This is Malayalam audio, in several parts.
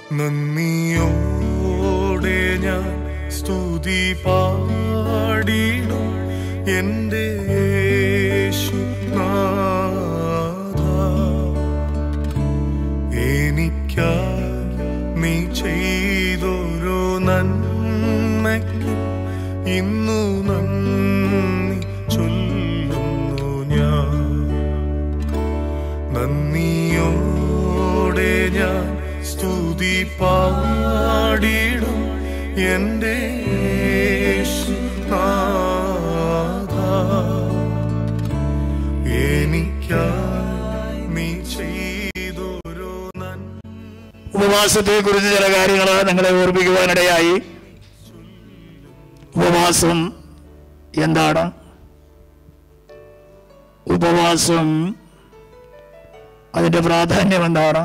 നന്ദിയോടെ ഞാൻ സ്തുതി പാടിടും എൻ്റെ യേശുനാഥ എനിക്കായി നീ ചെയ്തൊരു നന്മയ്ക്ക് ഇന്നു നന്ദി ചൊല്ലുന്നു ഞാൻ നന്ദിയോടെ ഞാൻ സ്തുതി പാടിടും എൻ്റെ യേശുനാഥ എനിക്കായി നീ ചെയ്തൊരു നന്മ ഉപവാസത്തെ കുറിച്ച് ചില കാര്യങ്ങൾ നിങ്ങളെ ഓർമ്മിക്കുവാനിടയായി ഉപവാസം എന്താണ് ഉപവാസം അതിന്റെ പ്രാധാന്യം എന്താണ്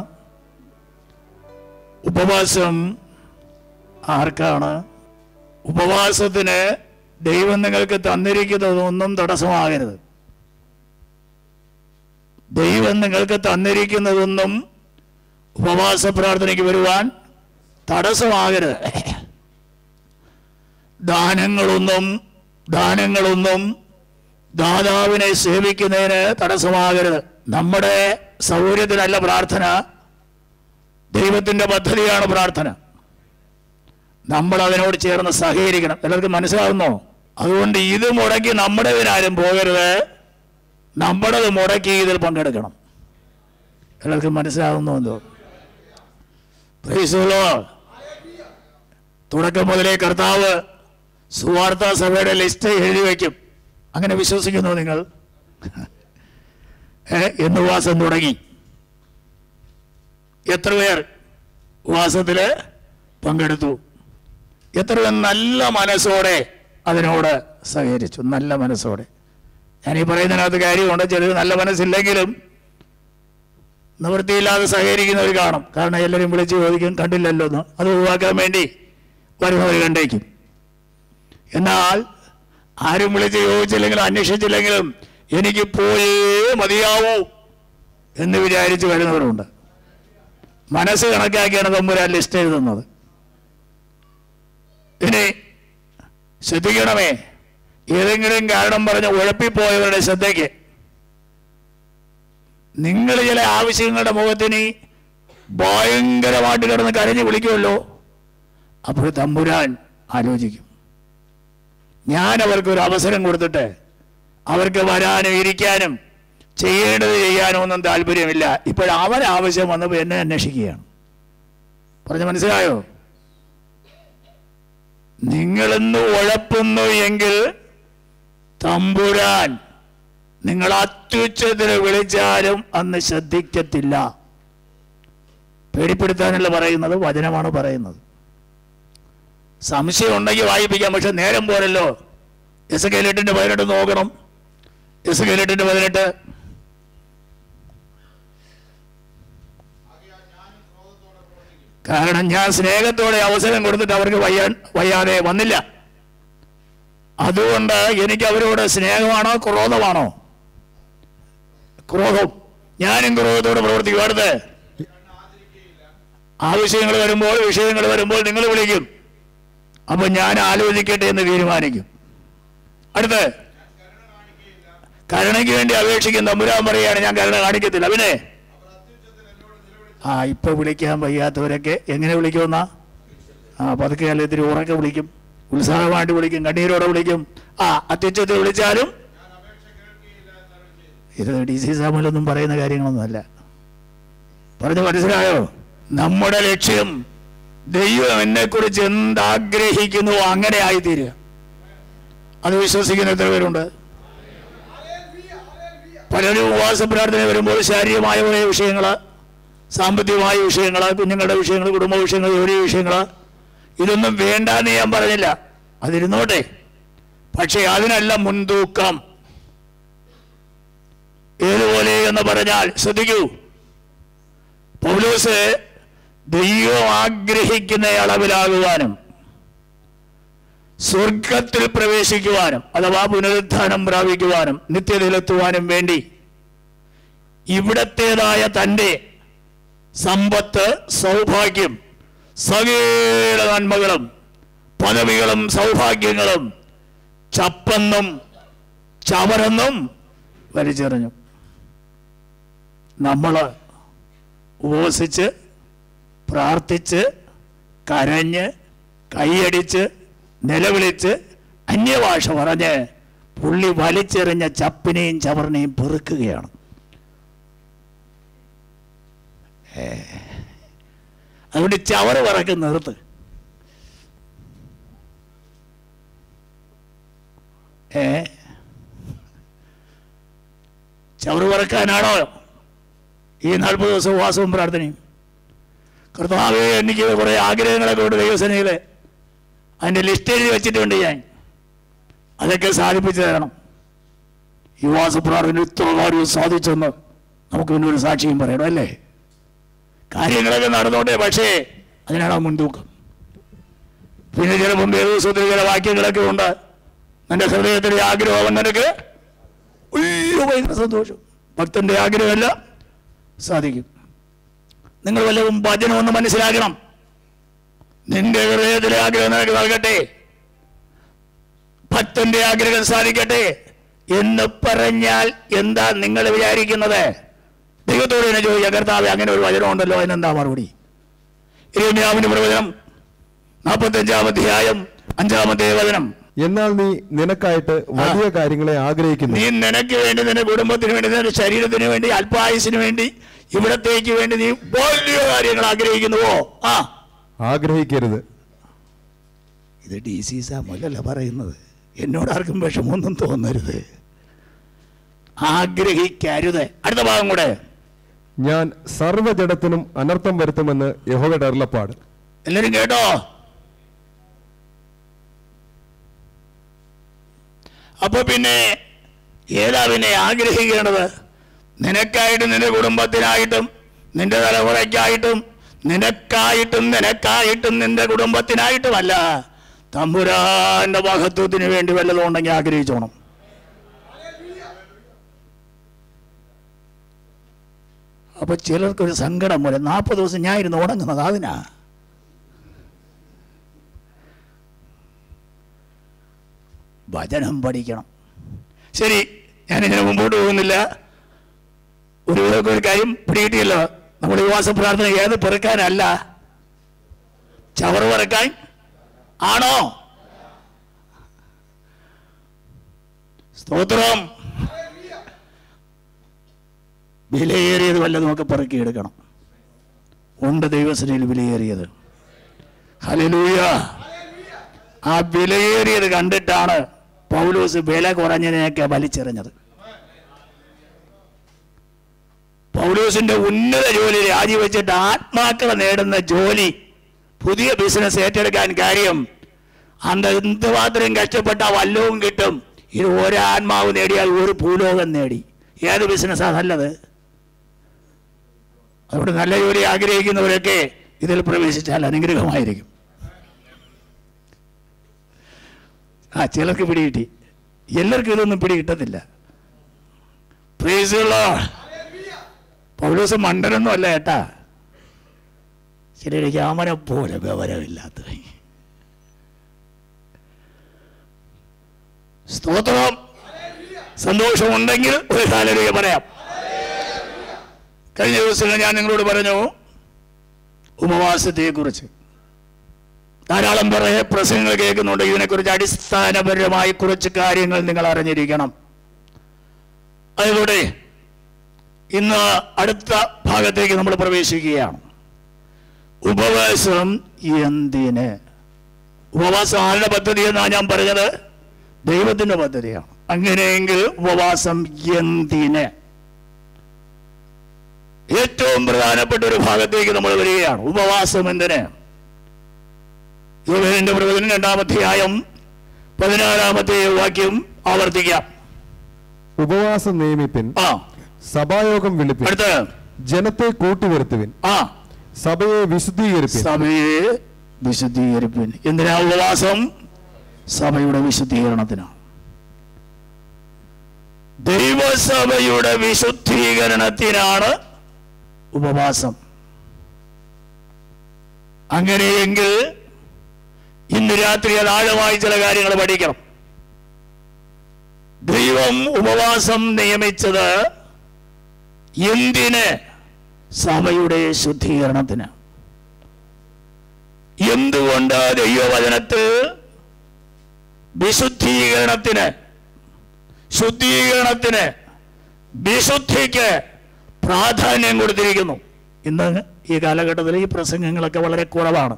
ഉപവാസം ആർക്കാണ് ഉപവാസത്തിന് ദൈവം നിങ്ങൾക്ക് തന്നിരിക്കുന്നതൊന്നും തടസ്സമാകരുത് ദൈവം നിങ്ങൾക്ക് തന്നിരിക്കുന്നതൊന്നും ഉപവാസ പ്രാർത്ഥനയ്ക്ക് വരുവാൻ തടസ്സമാകരുത് ദാനങ്ങളൊന്നും ദാനങ്ങളൊന്നും ദാതാവിനെ സേവിക്കുന്നതിന് തടസ്സമാകരുത് നമ്മുടെ സൗകര്യത്തിനല്ല പ്രാർത്ഥന ദൈവത്തിന്റെ പദ്ധതിയാണ് പ്രാർത്ഥന നമ്മൾ അതിനോട് ചേർന്ന് സഹകരിക്കണം എല്ലാവർക്കും മനസ്സിലാകുന്നോ അതുകൊണ്ട് ഇത് മുടക്കി നമ്മുടേതിനാരും പോകരുത് നമ്മുടേത് മുടക്കി ഇതിൽ പങ്കെടുക്കണം എല്ലാവർക്കും മനസ്സിലാകുന്നുവെന്തോ Praise the Lord. തുടക്കം മുതലേ കർത്താവ് സുവാർത്ത സഭയുടെ ലിസ്റ്റ് എഴുതി വയ്ക്കും അങ്ങനെ വിശ്വസിക്കുന്നു നിങ്ങൾ ഏ, എന്ന് ഉപവാസം തുടങ്ങി എത്ര പേർ ഉപവാസത്തില് പങ്കെടുത്തു എത്ര പേർ നല്ല മനസ്സോടെ അതിനോട് സഹകരിച്ചു നല്ല മനസ്സോടെ ഞാൻ ഈ പറയുന്നതിനകത്ത് കാര്യമുണ്ട് ചിലർ നല്ല മനസ്സില്ലെങ്കിലും നിവൃത്തിയില്ലാതെ സഹകരിക്കുന്നവർ കാണും കാരണം എല്ലാവരും വിളിച്ച് ചോദിക്കും കണ്ടില്ലല്ലോ എന്ന് അത് ഒഴിവാക്കാൻ വേണ്ടി വരുന്നവർ കണ്ടേക്കും എന്നാൽ ആരും വിളിച്ച് ചോദിച്ചില്ലെങ്കിലും അന്വേഷിച്ചില്ലെങ്കിലും എനിക്ക് പോയേ മതിയാവൂ എന്ന് വിചാരിച്ച് വരുന്നവരുണ്ട് മനസ്സ് കണക്കാക്കിയാണ് തമ്പുരാൻ ലിസ്റ്റ് എഴുതുന്നത് ഇനി ശ്രദ്ധിക്കണമേ ഏതെങ്കിലും കാരണം പറഞ്ഞ് ഉഴപ്പിപ്പോയവരുടെ ശ്രദ്ധയ്ക്ക് നിങ്ങൾ ചില ആവശ്യങ്ങളുടെ മുഖത്തിന് ഭയങ്കരമായിട്ട് കിടന്ന് കരഞ്ഞ് വിളിക്കുമല്ലോ അപ്പോൾ തമ്പുരാൻ ആലോചിക്കും ഞാൻ അവർക്ക് ഒരു അവസരം കൊടുത്തിട്ട് അവർക്ക് വരാനും ഇരിക്കാനും ചെയ്യേണ്ടത് ചെയ്യാനും ഒന്നും താല്പര്യമില്ല ഇപ്പോൾ അവൻ ആവശ്യം വന്നപ്പോൾ എന്നെ അന്വേഷിക്കുകയാണ് പറഞ്ഞ് മനസ്സിലായോ നിങ്ങളിന്ന് ഉഴപ്പുന്നു എങ്കിൽ തമ്പുരാൻ നിങ്ങൾ അത്യുച്ചത്തിന് വിളിച്ചാലും അന്ന് ശ്രദ്ധിക്കത്തില്ല പേടിപ്പെടുത്താനല്ല പറയുന്നത് വചനമാണ് പറയുന്നത് സംശയം ഉണ്ടെങ്കിൽ വായിപ്പിക്കാം പക്ഷെ നേരം പോരല്ലോ എസ് കെ ലെട്ടിന്റെ പതിനെട്ട് നോക്കണം എസ് കെ ലെട്ടിന്റെ പതിനെട്ട് കാരണം ഞാൻ സ്നേഹത്തോടെ അവസരം കൊടുത്തിട്ട് അവർക്ക് വയ്യാൻ വയ്യാതെ വന്നില്ല അതുകൊണ്ട് എനിക്ക് അവരോട് സ്നേഹമാണോ ക്രോധമാണോ ക്രോധം ഞാനും ക്രോധത്തോടെ പ്രവർത്തിക്കും അടുത്ത് ആവശ്യങ്ങൾ വരുമ്പോൾ വിഷയങ്ങൾ വരുമ്പോൾ നിങ്ങൾ വിളിക്കും അപ്പൊ ഞാൻ ആലോചിക്കട്ടെ എന്ന് തീരുമാനിക്കും അടുത്ത് കരുണയ്ക്ക് വേണ്ടി അപേക്ഷിക്കും തമ്പുരാൻ പറയാണ് ഞാൻ കരുണ കാണിക്കത്തില്ല പിന്നെ ആ ഇപ്പൊ വിളിക്കാൻ വയ്യാത്തവരൊക്കെ എങ്ങനെ വിളിക്കുമെന്നാ ആ പതുക്കെ അല്ല ഇത്തിരി ഉറക്കെ വിളിക്കും ഉത്സാഹമായിട്ട് വിളിക്കും കണ്ണീരോടെ വിളിക്കും ആ അത്യുച്ചത്തിൽ വിളിച്ചാലും ഇത് ഡി സി സാമലൊന്നും പറയുന്ന കാര്യങ്ങളൊന്നുമല്ല പറഞ്ഞു മനസ്സിലായോ നമ്മുടെ ലക്ഷ്യം ദൈവം എന്നെക്കുറിച്ച് എന്താഗ്രഹിക്കുന്നുവോ അങ്ങനെ ആയിത്തീരുക അത് വിശ്വസിക്കുന്ന എത്ര പേരുണ്ട് പലരും ഉപവാസ പ്രാർത്ഥന വരുമ്പോൾ ശാരീരികമായ കുറേ വിഷയങ്ങൾ സാമ്പത്തികമായ വിഷയങ്ങൾ കുഞ്ഞുങ്ങളുടെ വിഷയങ്ങൾ കുടുംബ വിഷയങ്ങൾ ജോലി വിഷയങ്ങൾ ഇതൊന്നും വേണ്ടാന്ന് ഞാൻ പറഞ്ഞില്ല അതിരുന്നോട്ടെ പക്ഷേ അതിനല്ല മുൻതൂക്കം ഏതുപോലെ എന്ന് പറഞ്ഞാൽ ശ്രദ്ധിക്കൂ പൗലോസ് ദൈവം ആഗ്രഹിക്കുന്ന അളവിലാകുവാനും സ്വർഗത്തിൽ പ്രവേശിക്കുവാനും അഥവാ പുനരുദ്ധാനം പ്രാപിക്കുവാനും നിത്യതയിലെത്തുവാനും വേണ്ടി ഇവിടത്തേതായ തൻ്റെ സമ്പത്ത് സൗഭാഗ്യം സകല നന്മകളും പദവികളും സൗഭാഗ്യങ്ങളും ചപ്പെന്നും ചവരെന്നും വലിച്ചെറിഞ്ഞു നമ്മൾ ഉപവസിച്ച് പ്രാർത്ഥിച്ച് കരഞ്ഞ് കൈയടിച്ച് നിലവിളിച്ച് അന്യഭാഷ പറഞ്ഞ് പുള്ളി വലിച്ചെറിഞ്ഞ ചപ്പിനെയും ചവറിനെയും പെറുക്കുകയാണ് ഏ. അതുകൊണ്ട് ചവറ് പറക്ക് നിർത്ത് ഏ ചവറ് പറക്കാനാണോ ഈ നാൽപ്പത് ദിവസം ഉപവാസവും പ്രാർത്ഥനയും കർത്താവേ എനിക്ക് കുറേ ആഗ്രഹങ്ങളൊക്കെ ഉണ്ട് ദൈവസേനയിൽ അതിൻ്റെ ലിസ്റ്റ് എഴുതി വെച്ചിട്ടുണ്ട് ഞാൻ അതൊക്കെ സാധിപ്പിച്ചു തരണം ഈ വാസപ്രാർത്ഥന ഇത്ര കാര്യം സാധിച്ചെന്ന് നമുക്ക് പിന്നെ ഒരു സാക്ഷിയും പറയണം അല്ലേ കാര്യങ്ങളൊക്കെ നടന്നോട്ടെ പക്ഷേ അതിനാണ് മുൻതൂക്കം പിന്നെ ചിലപ്പം വേദോത്സവത്തിൽ ചില വാക്യങ്ങളൊക്കെ ഉണ്ട് നിന്റെ ഹൃദയത്തിലെ ആഗ്രഹം നിനക്ക് അയ്യോ ഭയങ്കര സന്തോഷം ഭക്തന്റെ ആഗ്രഹമല്ല സാധിക്കും നിങ്ങൾ വല്ലതും വചനം ഒന്ന് മനസ്സിലാക്കണം നിന്റെ ഹൃദയത്തിലെ ആഗ്രഹം നിനക്ക് നൽകട്ടെ ഭക്തന്റെ ആഗ്രഹം സാധിക്കട്ടെ എന്ന് പറഞ്ഞാൽ എന്താ നിങ്ങൾ വിചാരിക്കുന്നത് ദൈവത്തോട് തന്നെ ചോദിക്കുക കർത്താവ് അങ്ങനെ ഒരു വചനം ഉണ്ടല്ലോ അതിനെന്താ മറുപടി ഇരുപത്തിയാമിന്റെ പ്രവചനം നാൽപ്പത്തഞ്ചാം അധ്യായം അഞ്ചാമത്തെ വചനം എന്നാൽ നീ നിനക്കായിട്ട് വലിയ കാര്യങ്ങളെ ആഗ്രഹിക്കുന്നു നീ നിനക്ക് വേണ്ടി നിന്റെ കുടുംബത്തിന് വേണ്ടി നിന്റെ ശരീരത്തിന് വേണ്ടി അല്പായുസിന് വേണ്ടി ഇവിടത്തേക്ക് വേണ്ടി നീ വലിയ കാര്യങ്ങൾ ആഗ്രഹിക്കുന്നുവോ ആ ആഗ്രഹിക്കരുത് ഇത് ഡി സി സാമല്ല പറയുന്നത് എന്നോട് ആർക്കും വിഷമൊന്നും തോന്നരുത് ആഗ്രഹിക്കരുത് അടുത്ത ഭാഗം കൂടെ ഞാൻ സർവ്വജടത്തിനും അനർത്ഥം വരുത്തുമെന്ന് യഹോവയുടെ അരുളപ്പാട് എല്ലാരും കേട്ടോ അപ്പൊ പിന്നെ ഏതാ പിന്നെ ആഗ്രഹിക്കേണ്ടത് നിനക്കായിട്ടും നിന്റെ കുടുംബത്തിനായിട്ടും നിന്റെ തലമുറയ്ക്കായിട്ടും നിനക്കായിട്ടും നിനക്കായിട്ടും നിന്റെ കുടുംബത്തിനായിട്ടുമല്ല തമ്പുരാന്റെ മഹത്വത്തിന് വേണ്ടി വല്ലതും ഉണ്ടെങ്കിൽ ആഗ്രഹിച്ചോണം അപ്പൊ ചിലർക്കൊരു സങ്കടം പോലെ നാൽപ്പത് ദിവസം ഞാൻ ഇരുന്ന് ഉണങ്ങുന്നത് അതിനാ വചനം പഠിക്കണം ശരി ഞാൻ ഇതിന് മുമ്പോട്ട് പോകുന്നില്ല ഒരു വിധമൊക്കെ ഒരു കാര്യം പിടികിട്ടിയല്ലോ നമ്മൾ ഉപവാസ പ്രാർത്ഥന ഏത് പെറുക്കാനല്ല ചവറ് പെറുക്കാൻ ആണോ സ്തോത്രം വിലയേറിയത് വല്ലതും ഒക്കെ പെറുക്കിയെടുക്കണം ഉണ്ട് ദൈവസനയിൽ വിലയേറിയത് ഹലലൂയ ആ വിലയേറിയത് കണ്ടിട്ടാണ് പൗലോസ് വില കുറഞ്ഞതിനെയൊക്കെ വലിച്ചെറിഞ്ഞത് പൗലോസിന്റെ ഉന്നത ജോലി രാജിവെച്ചിട്ട് ആത്മാക്കളെ നേടുന്ന ജോലി പുതിയ ബിസിനസ് ഏറ്റെടുക്കാൻ കാര്യം അന്ന് എന്തുമാത്രം കഷ്ടപ്പെട്ട വല്ലവും കിട്ടും ഇത് ഒരു ആത്മാവ് നേടിയാൽ ഒരു ഭൂലോകം നേടി ഏത് ബിസിനസ്സാ നല്ലത് അതുകൊണ്ട് നല്ല ജോലി ആഗ്രഹിക്കുന്നവരൊക്കെ ഇതിൽ പ്രവേശിച്ചാൽ അനുഗ്രഹമായിരിക്കും ആ ചിലർക്ക് പിടികിട്ടി എല്ലാവർക്കും ഇതൊന്നും പിടികിട്ടത്തില്ല Praise the Lord. പൗലോസ് മണ്ടനൊന്നും അല്ല ഏട്ടാ ചിലര് ക്യാമറ പോലെ വിവരമില്ലാത്ത സ്തോത്രം സന്തോഷമുണ്ടെങ്കിൽ ഒരു കാലരൂപ പറയാം കഴിഞ്ഞ ദിവസം ഞാൻ നിങ്ങളോട് പറഞ്ഞു ഉപവാസത്തെക്കുറിച്ച് ധാരാളം പറയ പ്രസംഗങ്ങൾ കേൾക്കുന്നുണ്ട് ഇതിനെക്കുറിച്ച് അടിസ്ഥാനപരമായി കുറച്ച് കാര്യങ്ങൾ നിങ്ങൾ അറിഞ്ഞിരിക്കണം അതിലൂടെ ഇന്ന് അടുത്ത ഭാഗത്തേക്ക് നമ്മൾ പ്രവേശിക്കുകയാണ് ഉപവാസം എന്തിന് ഉപവാസം ആരുടെ പദ്ധതി എന്നാണ് ഞാൻ പറഞ്ഞത് ദൈവത്തിന്റെ പദ്ധതിയാണ് അങ്ങനെയെങ്കിൽ ഉപവാസം എന്തിന് ഏറ്റവും പ്രധാനപ്പെട്ട ഒരു ഭാഗത്തേക്ക് നമ്മൾ വരികയാണ് ഉപവാസം എന്തിന് യോഹന്റെ പ്രവചനം രണ്ടാമധ്യായം പതിനാറാമത്തെ വാക്യം ആവർത്തിക്കാം ഉപവാസം നിയമിപ്പിൻ ആ സഭായോഗം വിളിപ്പിൻ അടുത്ത് ജനത്തെ കൂട്ടിവരുത്തുവിൻ ആ സഭയെ വിശുദ്ധീകരിപ്പിൻ സഭയെ വിശുദ്ധീകരിപ്പിൻ എന്തിനാ ഉപവാസം സഭയുടെ വിശുദ്ധീകരണത്തിനാണ് ദൈവസഭയുടെ വിശുദ്ധീകരണത്തിനാണ് ഉപവാസം അങ്ങനെയെങ്കിൽ ഇന്ന് രാത്രി അത് ആഴമായി ചില കാര്യങ്ങൾ പഠിക്കണം ദൈവം ഉപവാസം നിയമിച്ചത് എന്തിന് സഭയുടെ ശുദ്ധീകരണത്തിന് എന്തുകൊണ്ട് ദൈവവചനത്തിൽ വിശുദ്ധീകരണത്തിന് ശുദ്ധീകരണത്തിന് വിശുദ്ധിക്ക് പ്രാധാന്യം കൊടുത്തിരിക്കുന്നു ഇന്ന് ഈ കാലഘട്ടത്തിൽ ഈ പ്രസംഗങ്ങളൊക്കെ വളരെ കുറവാണ്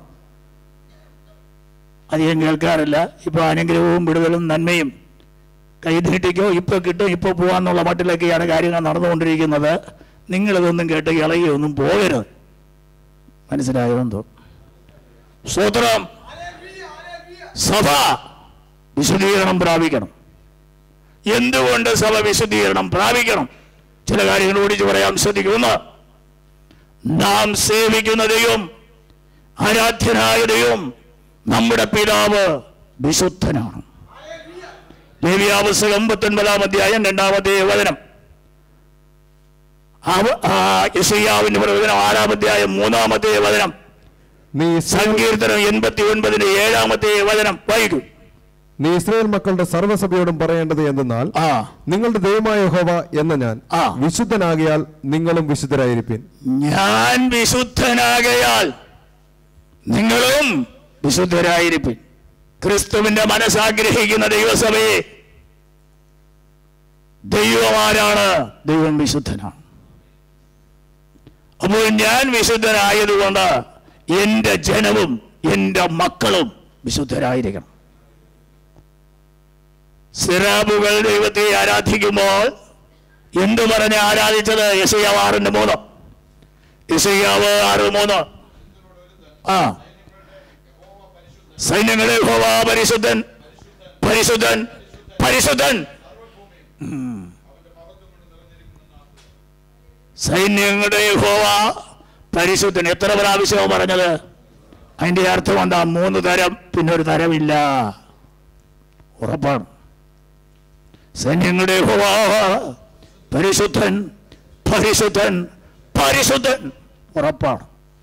അധികം കേൾക്കാറില്ല ഇപ്പോൾ അനുഗ്രഹവും വിടുതലും നന്മയും കൈനീട്ടിക്കോ ഇപ്പോൾ കിട്ടും ഇപ്പോൾ പോകാന്നുള്ള മട്ടിലൊക്കെയാണ് കാര്യങ്ങൾ നടന്നുകൊണ്ടിരിക്കുന്നത് നിങ്ങളിതൊന്നും കേട്ട് ഇളകിയൊന്നും പോകരുത് മനസ്സിലായോ എന്തോ സ്വത്രം സഭ വിശദീകരണം പ്രാപിക്കണം എന്തുകൊണ്ട് സഭ വിശദീകരണം പ്രാപിക്കണം ചില കാര്യങ്ങൾ ഓടിച്ചു പറയാൻ ശ്രദ്ധിക്കുന്നു നാം സേവിക്കുന്ന ദൈവം ആരാധ്യനായ ദൈവം നമ്മുടെ പിതാവ് വിശുദ്ധനാണ് ലേവിയാവസ്ഥ ഒമ്പത്തൊൻപതാം അധ്യായം രണ്ടാമത്തെ വചനം അവ- ആ യശയ്യാവിന്റെ പ്രവചനം ആറാം അധ്യായം മൂന്നാമത്തെ വചനം നീ ഇസ്രായേൽ സങ്കീർത്തനം എൺപത്തി ഒൻപതിന്റെ ഏഴാമത്തെ വചനം വായിക്കും നീ ഇസ്രായേൽ മക്കളുടെ സർവ്വസഭയോടും പറയേണ്ടത് എന്തെന്നാൽ ആ നിങ്ങളുടെ ദൈവമായ യഹോവ എന്ന ഞാൻ ആ. വിശുദ്ധനാകിയാൽ നിങ്ങളും വിശുദ്ധരായിരിപ്പിൻ ഞാൻ വിശുദ്ധനാകയാൽ നിങ്ങളും വിശുദ്ധരായിരിക്കും ക്രിസ്തുവിന്റെ മനസ്സാഗ്രഹിക്കുന്ന ദൈവസഭയെ ദൈവമാരാണ് ദൈവം വിശുദ്ധനാണ് അപ്പോൾ ഞാൻ വിശുദ്ധനായതുകൊണ്ട് എൻ്റെ ജനവും എൻ്റെ മക്കളും വിശുദ്ധരായിരിക്കണം സിറാബുകൾ ദൈവത്തെ ആരാധിക്കുമ്പോൾ എന്തു പറഞ്ഞ് ആരാധിച്ചത് യശയാവ് ആറിന്റെ മൂന്ന് യശയാവ് ആറ് മൂന്ന് ആ സൈന്യങ്ങളെ ഹോവ പരിശുദ്ധൻ പരിശുദ്ധൻ പരിശുദ്ധൻ ഉം. സൈന്യങ്ങളുടെ ഹോവ പരിശുദ്ധൻ എത്ര പ്രാവശ്യമാണ് പറഞ്ഞത് അതിന്റെ അർത്ഥം എന്താ മൂന്ന് തരം പിന്നെ ഒരു തരമില്ല ഉറപ്പാണ് സൈന്യങ്ങളുടെ ഹോവ പരിശുദ്ധൻ പരിശുദ്ധൻ പരിശുദ്ധൻ ഉറപ്പാണ്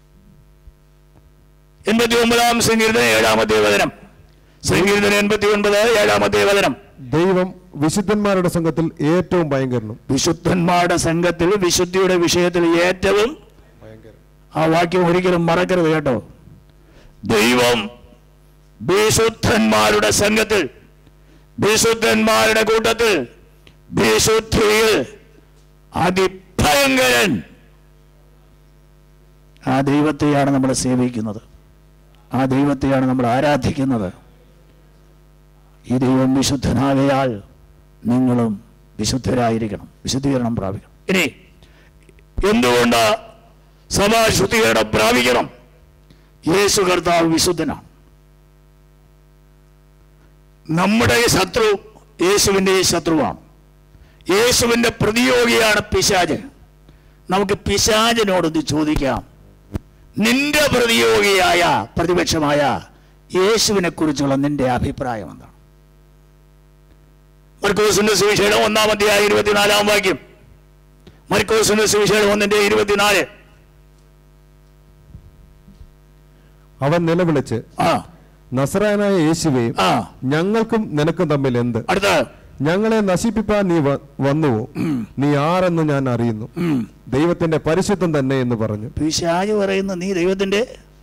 എൺപത്തി ഒമ്പതാം സങ്കീർത്തന ഏഴാമത്തെ വചനം സങ്കീർത്തന എൺപത്തി ഒൻപത് ഏഴാമത്തെ വചനം ദൈവം വിശുദ്ധന്മാരുടെ സംഘത്തിൽ ഏറ്റവും ഭയങ്കരനും വിശുദ്ധന്മാരുടെ സംഘത്തിൽ വിശുദ്ധിയുടെ വിഷയത്തിൽ ഏറ്റവും ആ വാക്യം ഒരിക്കലും മറക്കരുത് കേട്ടോ ദൈവം വിശുദ്ധന്മാരുടെ സംഘത്തിൽ വിശുദ്ധന്മാരുടെ കൂട്ടത്തിൽ വിശുദ്ധിയിൽ അതിഭയങ്കരൻ ആ ദൈവത്തെയാണ് നമ്മൾ സേവിക്കുന്നത് ആ ദൈവത്തെയാണ് നമ്മൾ ആരാധിക്കുന്നത് ഈ ദൈവം വിശുദ്ധനാകയാൽ നിങ്ങളും വിശുദ്ധരായിരിക്കണം വിശുദ്ധീകരണം പ്രാപിക്കണം ഇനി എന്തുകൊണ്ട് സഭ ശുദ്ധീകരണം പ്രാപിക്കണം യേശു കർത്താവ് വിശുദ്ധനാണ് നമ്മുടെ ഈ ശത്രു യേശുവിൻ്റെ ശത്രുവാണ് യേശുവിൻ്റെ പ്രതിയോഗിയാണ് പിശാച് നമുക്ക് പിശാചിനോടൊന്ന് ചോദിക്കാം നിന്റെ പ്രതിയോഗിയായ പ്രതിപക്ഷമായ യേശുവിനെ കുറിച്ചുള്ള നിന്റെ അഭിപ്രായം എന്താണ് മർക്കോസിന്റെ സുവിശേഷം ഒന്നാം അധ്യായം ഇരുപത്തിനാലാം വാക്യം മർക്കോസിന്റെ സുവിശേഷം ഒന്നിന്റെ ഇരുപത്തിനാല് അവൻ നിലവിളിച്ച് ആ നസറാനായ യേശുവേ ആ ഞങ്ങൾക്കും നിനക്കും തമ്മിൽ എന്ത് അടുത്ത ഞങ്ങളെ നശിപ്പിപ്പാൻ നീ വ- വന്നുവോ നീ ആരെന്ന് ഞാൻ അറിയുന്നു ഉം. ദൈവത്തിന്റെ പരിശുദ്ധം തന്നെ എന്ന് പറഞ്ഞു പിശാജ് പറയുന്ന നീ ദൈവത്തിന്റെ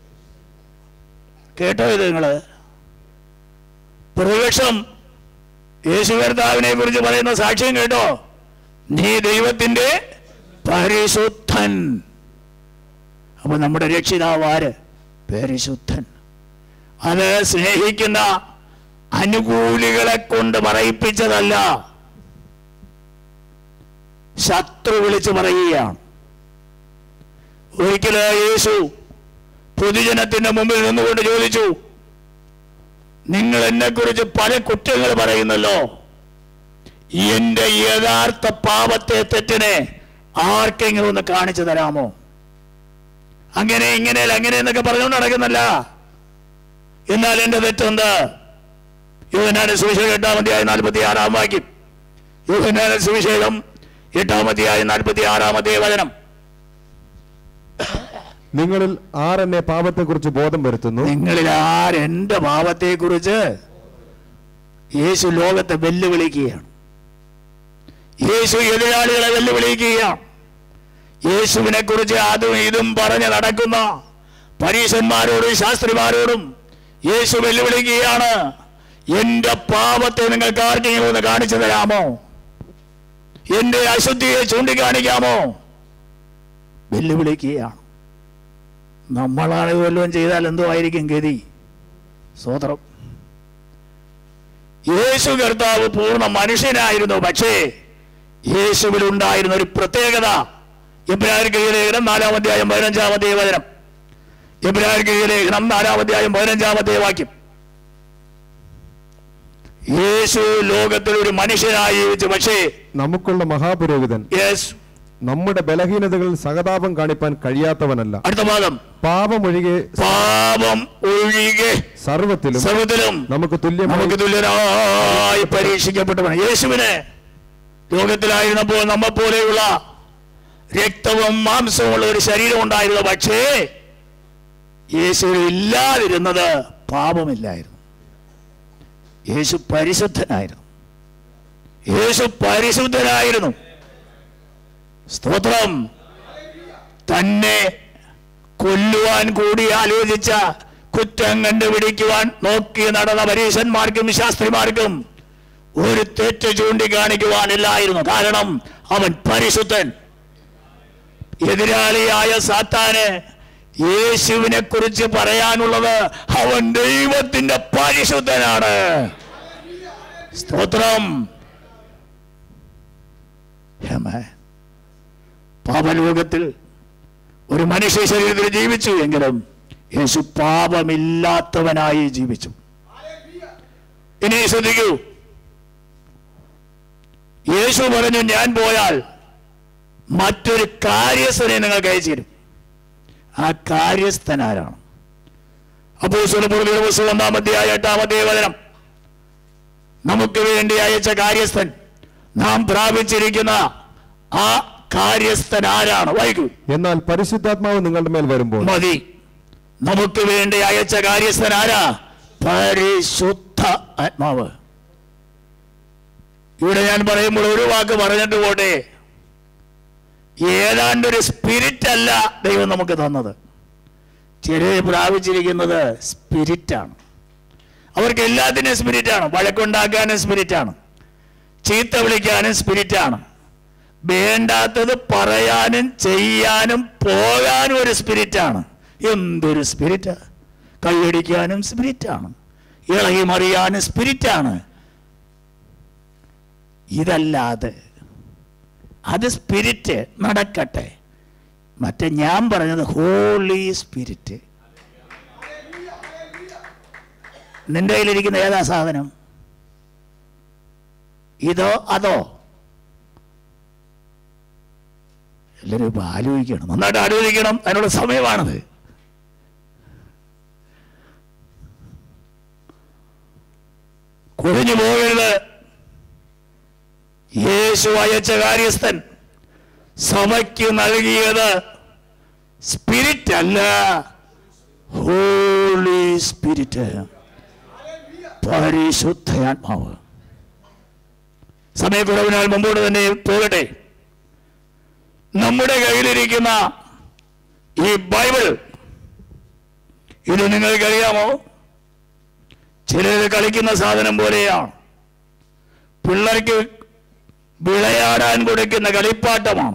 കേട്ടോ ഇത് നിങ്ങള് പ്രതിപക്ഷം യേശു കർത്താവിനെ കുറിച്ച് പറയുന്ന സാക്ഷ്യം കേട്ടോ നീ ദൈവത്തിന്റെ പരിശുദ്ധൻ അപ്പൊ നമ്മുടെ രക്ഷിതാവ് ആര് പരിശുദ്ധൻ അത് സ്നേഹിക്കുന്ന അനുകൂലികളെ കൊണ്ട് പറയിപ്പിച്ചതല്ല ശത്രു വിളിച്ച് പറയുകയാണ് ഒരിക്കല് യേശു പൊതുജനത്തിന്റെ മുമ്പിൽ നിന്നുകൊണ്ട് ചോദിച്ചു നിങ്ങൾ എന്നെ കുറിച്ച് പല കുറ്റങ്ങൾ പറയുന്നല്ലോ എന്റെ യഥാർത്ഥ പാപത്തെ തെറ്റിനെ ആർക്കെങ്കിലും ഒന്ന് കാണിച്ചു തരാമോ അങ്ങനെ ഇങ്ങനെ അങ്ങനെ എന്നൊക്കെ പറഞ്ഞുകൊണ്ട് നടക്കുന്നല്ല എന്നാൽ എന്റെ തെറ്റെന്ത് യോഹനാന സുവിശേഷം എട്ടാമധ്യായ നാൽപ്പത്തി ആറാം വാക്യം യോഹനാന സുവിശേഷം എട്ടാമധ്യായ നാൽപ്പത്തി ആറാമത്തെ വചനം നിങ്ങളിൽ ആരെന്നെ പാപത്തെക്കുറിച്ച് ബോധം വരുത്തുന്നു നിങ്ങളിൽ ആരെന്റെ പാപത്തെക്കുറിച്ച് യേശു ലോകത്തെ വെല്ലുവിളിക്കുകയാണ് യേശു എതിരാളികളെ വെല്ലുവിളിക്കുകയാണ് യേശുവിനെ കുറിച്ച് അതും ഇതും പറഞ്ഞ് നടക്കുന്ന പരീശന്മാരോടും ശാസ്ത്രിമാരോടും യേശു വെല്ലുവിളിക്കുകയാണ് എന്റെ പാപത്തെ നിങ്ങൾക്ക് ആർക്കെങ്കിലും ഒന്ന് കാണിച്ചു തരാമോ എന്റെ അശുദ്ധിയെ ചൂണ്ടിക്കാണിക്കാമോ വെല്ലുവിളിക്കുകയാണ് നമ്മളാണ് വല്ലതും ചെയ്താൽ എന്തോ ആയിരിക്കും ഗതി സ്വതന്ത്രം യേശു കർത്താവ് പൂർണ്ണ മനുഷ്യനായിരുന്നു പക്ഷേ യേശുവിൽ ഉണ്ടായിരുന്ന ഒരു പ്രത്യേകത എബ്രാഹിം ലേഖനം നാലാം അധ്യായം പതിനഞ്ചാമത്തെ വചനം എബ്രാഹിം ലേഖനം നാലാം അധ്യായം പതിനഞ്ചാമത്തെ വാക്യം യേശു ലോകത്തിൽ ഒരു മനുഷ്യനായി ജീവിച്ചു പക്ഷേ നമുക്കുള്ള മഹാപുരോഹിതൻ യേശു നമ്മുടെ ബലഹീനതകളിൽ സഹതാപം കാണിപ്പാൻ കഴിയാത്തവനല്ല അടുത്ത ഭാഗം പാപമൊഴികെ പാപം ഒഴികെ സർവത്തിലും സർവത്തിലും നമുക്ക് തുല്യമായി നമുക്ക് തുല്യനായി പരീക്ഷിക്കപ്പെട്ടവൻ യേശുവിന് ലോകത്തിലായിരുന്നപ്പോൾ നമ്മെ പോലെയുള്ള രക്തവും മാംസവും ഉള്ള ഒരു ശരീരം ഉണ്ടായിരുന്നു പക്ഷേ യേശുവിൽ ഇല്ലാതിരുന്നത് പാപമില്ലായിരുന്നു യേശു പരിശുദ്ധനായിരുന്നു യേശു പരിശുദ്ധനായിരുന്നു സ്തോത്രം തന്നെ കൊല്ലുവാൻ കൂടി ആലോചിച്ച കുറ്റം കണ്ടുപിടിക്കുവാൻ നോക്കി നടന്ന പരീശന്മാർക്കും ശാസ്ത്രിമാർക്കും ഒരു തെറ്റ് ചൂണ്ടിക്കാണിക്കുവാനില്ലായിരുന്നു കാരണം അവൻ പരിശുദ്ധൻ എതിരാളിയായ സാത്താന് യേശുവിനെ കുറിച്ച് പറയാനുള്ളത് അവൻ ദൈവത്തിന്റെ പരിശുദ്ധനാണ് സ്തോത്രം Amen. പാപലോകത്തിൽ ഒരു മനുഷ്യ ശരീരത്തിൽ ജീവിച്ചു എങ്കിലും യേശു പാപമില്ലാത്തവനായി ജീവിച്ചു ഇനി ശ്രദ്ധിക്കൂ യേശു പറഞ്ഞു ഞാൻ പോയാൽ മറ്റൊരു കാര്യസ്ഥനെ നിങ്ങൾക്ക് അയച്ചു തരും ആ കാര്യസ്ഥൻ ആരാണ് അപ്പോൾ പുസ്തകം ഒന്നാമത്തെയായ എട്ടാമത്തെ വചനം നമുക്ക് വേണ്ടി അയച്ച കാര്യസ്ഥൻ നാം പ്രാപിച്ചിരിക്കുന്ന ആ കാര്യസ്ഥൻ ആരാണ് വായിക്കൂ എന്നാൽ പരിശുദ്ധാത്മാവ് നിങ്ങളുടെ മേൽ വരുമ്പോൾ മതി നമുക്ക് വേണ്ടി അയച്ച കാര്യസ്ഥൻ ആരാ പരിശുദ്ധ ആത്മാവ് ഇവിടെ ഞാൻ പറയുമ്പോൾ ഒരു വാക്ക് പറഞ്ഞിട്ട് പോട്ടെ ഏതാണ്ട് ഒരു സ്പിരിറ്റ് അല്ല ദൈവം നമുക്ക് തന്നത് ചിലർ പ്രാപിച്ചിരിക്കുന്നത് സ്പിരിറ്റാണ് അവർക്ക് എല്ലാത്തിനും സ്പിരിറ്റാണ് വഴക്കുണ്ടാക്കാനും സ്പിരിറ്റാണ് ചീത്ത വിളിക്കാനും സ്പിരിറ്റാണ് വേണ്ടാത്തത് പറയാനും ചെയ്യാനും പോകാനും ഒരു സ്പിരിറ്റാണ് എന്തൊരു സ്പിരിറ്റ് കൈയടിക്കാനും സ്പിരിറ്റാണ് ഇളകി മറിയാനും സ്പിരിറ്റാണ് ഇതല്ലാതെ അത് സ്പിരിറ്റ് നടക്കട്ടെ മറ്റേ ഞാൻ പറഞ്ഞത് ഹോളി സ്പിരിറ്റ് നിന്റെ കയ്യിലിരിക്കുന്ന ഏതാ സാധനം ഇതോ അതോ എല്ലാവരും ഇപ്പൊ ആലോചിക്കണം നന്നായിട്ട് ആലോചിക്കണം അതിനുള്ള സമയമാണത് കുഴഞ്ഞു പോകരുത് യേശു അയച്ച കാര്യസ്ഥൻ സഭയ്ക്ക് നൽകിയത് സ്പിരിറ്റ് അല്ല ഹോളി സ്പിരിറ്റ് പരിശുദ്ധയാത്മാവ് സമയക്കുറവിനാൽ മുമ്പോട്ട് തന്നെ പോകട്ടെ നമ്മുടെ കയ്യിലിരിക്കുന്ന ഈ ബൈബിൾ ഇത് നിങ്ങൾക്കറിയാമോ ചിലർ കളിക്കുന്ന സാധനം പോലെയാണ് പിള്ളേർക്ക് വിളയാടാൻ കൊടുക്കുന്ന കളിപ്പാട്ടമാണ്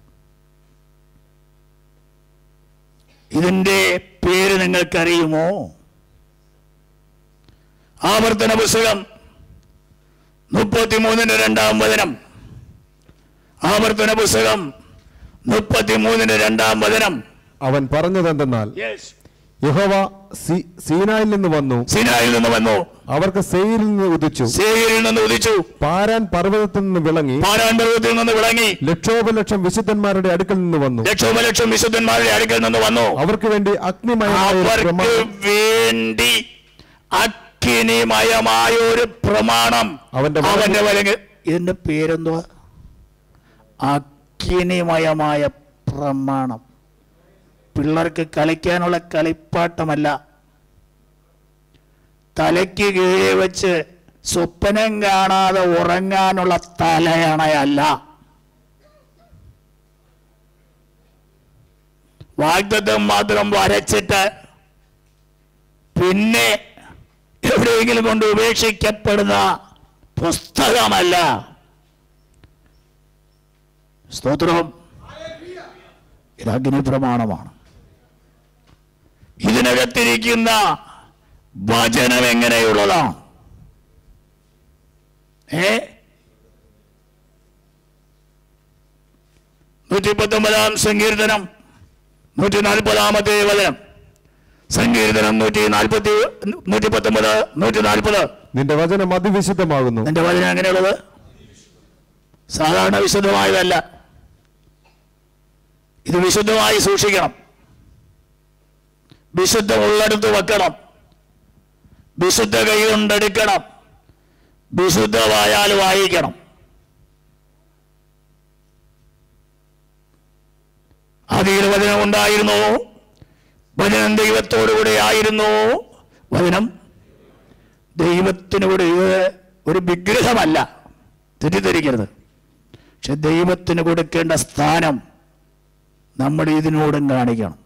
ഇതിന്റെ പേര് നിങ്ങൾക്കറിയുമോ ആവർത്തന പുസ്തകം മുപ്പത്തിമൂന്നിന് രണ്ടാം വചനം ആവർത്തന പുസ്തകം മുപ്പത്തിമൂന്നിന് രണ്ടാം വചനം അവൻ പറഞ്ഞതെന്തെന്നാൽ യഹോവ സീ- സീനായിൽ നിന്ന് വന്നു സിനായിൽ നിന്ന് വന്നു അവർക്ക് സെയിരിൽ നിന്ന് ഉദിച്ചു സേരിയിൽ നിന്ന് ഉദിച്ചു പാരാൻ പർവ്വതത്തിൽ നിന്ന് വിളങ്ങി പാരാൻ പർവ്വതത്തിൽ നിന്ന് വിളങ്ങി ലക്ഷോപലക്ഷം വിശുദ്ധന്മാരുടെ അടുക്കൽ നിന്ന് വന്നു ലക്ഷോപലക്ഷം വിശുദ്ധന്മാരുടെ അടുക്കൽ നിന്ന് വന്നു അവർക്ക് വേണ്ടി അഗ്നിമയമായ ഒരു അവർക്ക് പ്രമാണം വേണ്ടി അഗ്നിമയമായ ഒരു പ്രമാണം അവന്റെ വലങ്ക് അവന്റെ വലങ്ക് ഇതിന്റെ പേരെന്തുവാ അഗ്നിമയമായ പ്രമാണം പിള്ളേർക്ക് കളിക്കാനുള്ള കളിപ്പാട്ടമല്ല തലയ്ക്ക് കീഴെ വെച്ച് സ്വപ്നം കാണാതെ ഉറങ്ങാനുള്ള തലയണയല്ല വാഗ്ദത്തം മാത്രം വരച്ചിട്ട് പിന്നെ എവിടെയെങ്കിലും കൊണ്ട് ഉപേക്ഷിക്കപ്പെടുന്ന പുസ്തകമല്ല സ്തോത്രം ഇത് അഗ്നിപ്രമാണമാണ് ഇതിനകത്തിരിക്കുന്ന വചനം എങ്ങനെയുള്ളതാണ് ഏ നൂറ്റി പത്തൊമ്പതാം സങ്കീർത്തനം നൂറ്റി നാൽപ്പതാമത്തെ വചനം സങ്കീർത്തനം നൂറ്റി നാൽപ്പത്തി നൂറ്റി പത്തൊമ്പത് നൂറ്റി നാൽപ്പത് നിന്റെ വചനം അതിവിശുദ്ധമാകുന്നു നിന്റെ വചനം എങ്ങനെയുള്ളത് സാധാരണ വിശുദ്ധമായതല്ല ഇത് വിശുദ്ധമായി സൂക്ഷിക്കണം വിശുദ്ധം ഉള്ളെടുത്ത് വെക്കണം വിശുദ്ധ കൈ കൊണ്ടെടുക്കണം വിശുദ്ധമായാൽ വായിക്കണം ആദിയിൽ വചനം ഉണ്ടായിരുന്നു വചനം ദൈവത്തോടുകൂടെ ആയിരുന്നു വചനം ദൈവത്തിനോട് ഇത് ഒരു വിഗ്രഹമല്ല തെറ്റിദ്ധരിക്കരുത് പക്ഷെ ദൈവത്തിന് കൊടുക്കേണ്ട സ്ഥാനം നമ്മൾ ഇതിനോടും കാണിക്കണം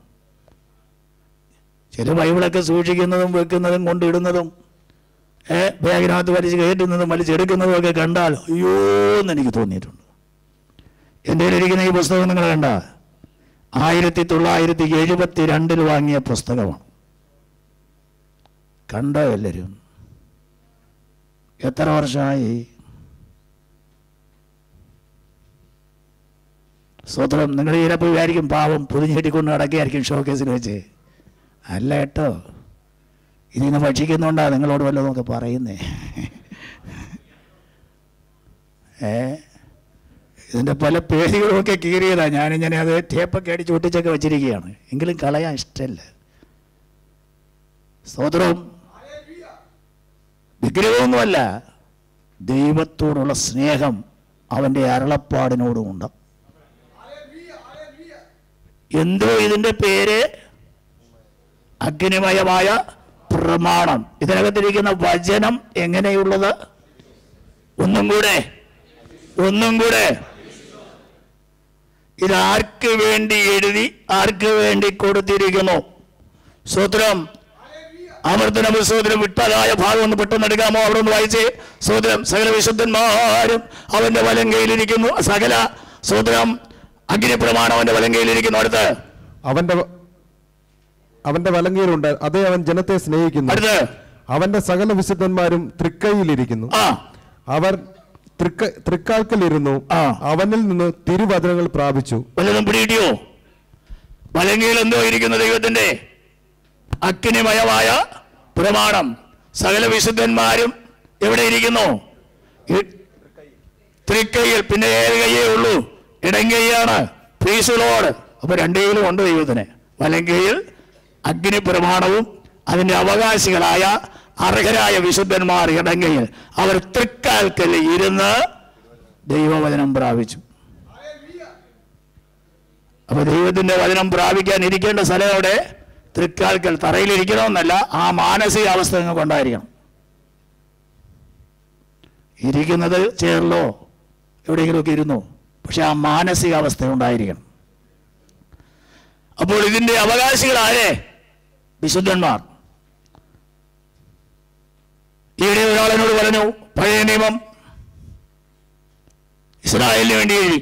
ചില ബൈബിളൊക്കെ സൂക്ഷിക്കുന്നതും വെക്കുന്നതും കൊണ്ടിടുന്നതും ഏ ബാഗിനകത്ത് വലിച്ച് കയറ്റുന്നതും വലിച്ചെടുക്കുന്നതും ഒക്കെ കണ്ടാൽ അയ്യോ എന്ന് എനിക്ക് തോന്നിയിട്ടുണ്ട് എൻ്റെ ഇരിക്കുന്ന ഈ പുസ്തകം നിങ്ങൾ കണ്ട ആയിരത്തി തൊള്ളായിരത്തി എഴുപത്തി രണ്ടിൽ വാങ്ങിയ പുസ്തകമാണ് കണ്ടോ എല്ലാവരും എത്ര വർഷമായി സ്വത്രം നിങ്ങൾ ചിലപ്പോൾ വിചാരിക്കും പാവം പൊതിഞ്ഞെട്ടിക്കൊണ്ട് നടക്കുകയായിരിക്കും ഷോക്കേസിൽ വെച്ച് അല്ല കേട്ടോ ഇതിന്ന് ഭക്ഷിക്കുന്നുണ്ടാ നിങ്ങളോട് വല്ലതുമൊക്കെ പറയുന്നേ ഏ ഇതിൻ്റെ പല പേരുകളുമൊക്കെ കീറിയതാ ഞാനിങ്ങനെ അത് ടേപ്പൊക്കെ അടിച്ച് ഒട്ടിച്ചൊക്കെ വെച്ചിരിക്കുകയാണ് എങ്കിലും കളയാൻ ഇഷ്ടമല്ല സ്തോത്രം വിഗ്രഹമൊന്നുമല്ല ദൈവത്തോടുള്ള സ്നേഹം അവൻ്റെ അരുളപ്പാടിനോടുമുണ്ട് എന്തോ ഇതിൻ്റെ പേര് അഗ്നിമയമായ പ്രമാണം ഇതിനകത്തിരിക്കുന്ന വചനം എങ്ങനെയുള്ളത് ഒന്നും കൂടെ ഒന്നും കൂടെ ഇത് ആർക്ക് വേണ്ടി എഴുതി ആർക്ക് വേണ്ടി കൊടുത്തിരിക്കുന്നു സൂത്രം ആവർത്തന പുസ്തകത്തിന് വിട്ടതായ ഭാഗം ഒന്ന് പെട്ടെന്ന് എടുക്കാമോ അവിടെ ഒന്ന് വായിച്ചേ സൂത്രം സകല വിശുദ്ധന്മാരും അവന്റെ വലം കയ്യിലിരിക്കുന്നു സകല സൂത്രം അഗ്നിപ്രമാണം അവന്റെ വലം കയ്യിലിരിക്കുന്നു അടുത്ത് അവന്റെ വ- അവന്റെ വലങ്കയിലുണ്ട് അതേ അവൻ ജനത്തെ സ്നേഹിക്കുന്നു അടുത്ത് അവന്റെ സകല വിശുദ്ധന്മാരും തൃക്കൈയിലിരിക്കുന്നു ആ അവർ തൃക്ക തൃക്കാൽക്കലിരുന്നു ആ. അവനിൽ നിന്ന് തിരുവചനങ്ങൾ പ്രാപിച്ചു വല്ലതും പിടികിട്ടിയോ വലങ്കയിൽ എന്തോ ഇരിക്കുന്ന ദൈവത്തിന്റെ അഗ്നിമയമായ പ്രമാണം സകല വിശുദ്ധന്മാരും എവിടെ ഇരിക്കുന്നു ഈ തൃക്കൈയിൽ പിന്നെ ഏഴ് കൈയേ ഉള്ളൂ ഇടങ്കൈയാണ് പീസുകളോട് അപ്പൊ രണ്ട് കൈയിലും ഉണ്ട് ദൈവത്തിന് വലങ്കയിൽ അഗ്നി പ്രമാണവും അതിന്റെ അവകാശികളായ അർഹരായ വിശുദ്ധന്മാർ ഇടങ്കയിൽ അവർ തൃക്കാൽക്കൽ ഇരുന്ന് ദൈവവചനം പ്രാപിച്ചു അപ്പൊ ദൈവത്തിന്റെ വചനം പ്രാപിക്കാൻ ഇരിക്കേണ്ട സ്ഥലം അവിടെ തൃക്കാൽക്കൽ തറയിലിരിക്കണമെന്നല്ല ആ മാനസികാവസ്ഥ നിങ്ങൾക്ക് ഉണ്ടായിരിക്കണം ഇരിക്കുന്നത് ചേറിലോ എവിടെയെങ്കിലുമൊക്കെ ഇരുന്നു പക്ഷെ ആ മാനസികാവസ്ഥ ഉണ്ടായിരിക്കണം അപ്പോൾ ഇതിന്റെ അവകാശികളാരെ വിശുദ്ധന്മാർ ഈയിടെ ഒരാളെന്നോട് പറഞ്ഞു പഴയ നിയമം ഇസ്രായേലിന് വേണ്ടി എഴുതി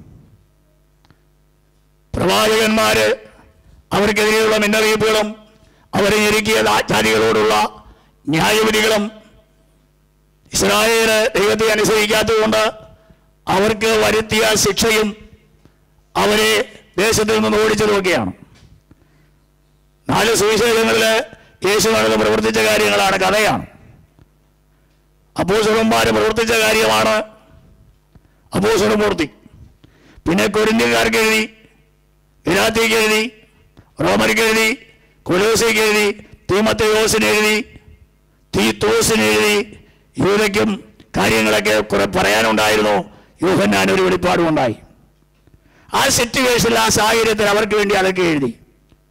പ്രവാചകന്മാര് അവർക്കെതിരെയുള്ള മുന്നറിയിപ്പുകളും അവരെ ഞെരുക്കിയ ജാതികളോടുള്ള ന്യായവിധികളും ഇസ്രായേല് ദൈവത്തെ അനുസരിക്കാത്തതുകൊണ്ട് അവർക്ക് വരുത്തിയ ശിക്ഷയും അവരെ ദേശത്ത് നിന്ന് ഓടിച്ചതുമൊക്കെയാണ് നാല് സുവിശേഷങ്ങളിൽ യേശു നടന്ന് പ്രവർത്തിച്ച കാര്യങ്ങളാണ് കഥയാണ് അപ്പോസുരന്മാർ പ്രവർത്തിച്ച കാര്യമാണ് അപ്പോസുരമൂർത്തി പിന്നെ കൊരിന്ത്യക്കാർക്ക് എഴുതി ഗലാത്തിക്ക് എഴുതി റോമർക്ക് എഴുതി കൊലോസിക്ക് എഴുതി തീമത്തയോസിന് എഴുതി തീത്തോസിന് എഴുതി യൂതയ്ക്കും കാര്യങ്ങളൊക്കെ കുറെ പറയാനുണ്ടായിരുന്നു യൂഹന്നാൻ ഒരു വെളിപ്പാടും ഉണ്ടായി ആ സിറ്റുവേഷനിൽ ആ സാഹചര്യത്തിൽ അവർക്ക് വേണ്ടി അതൊക്കെ എഴുതി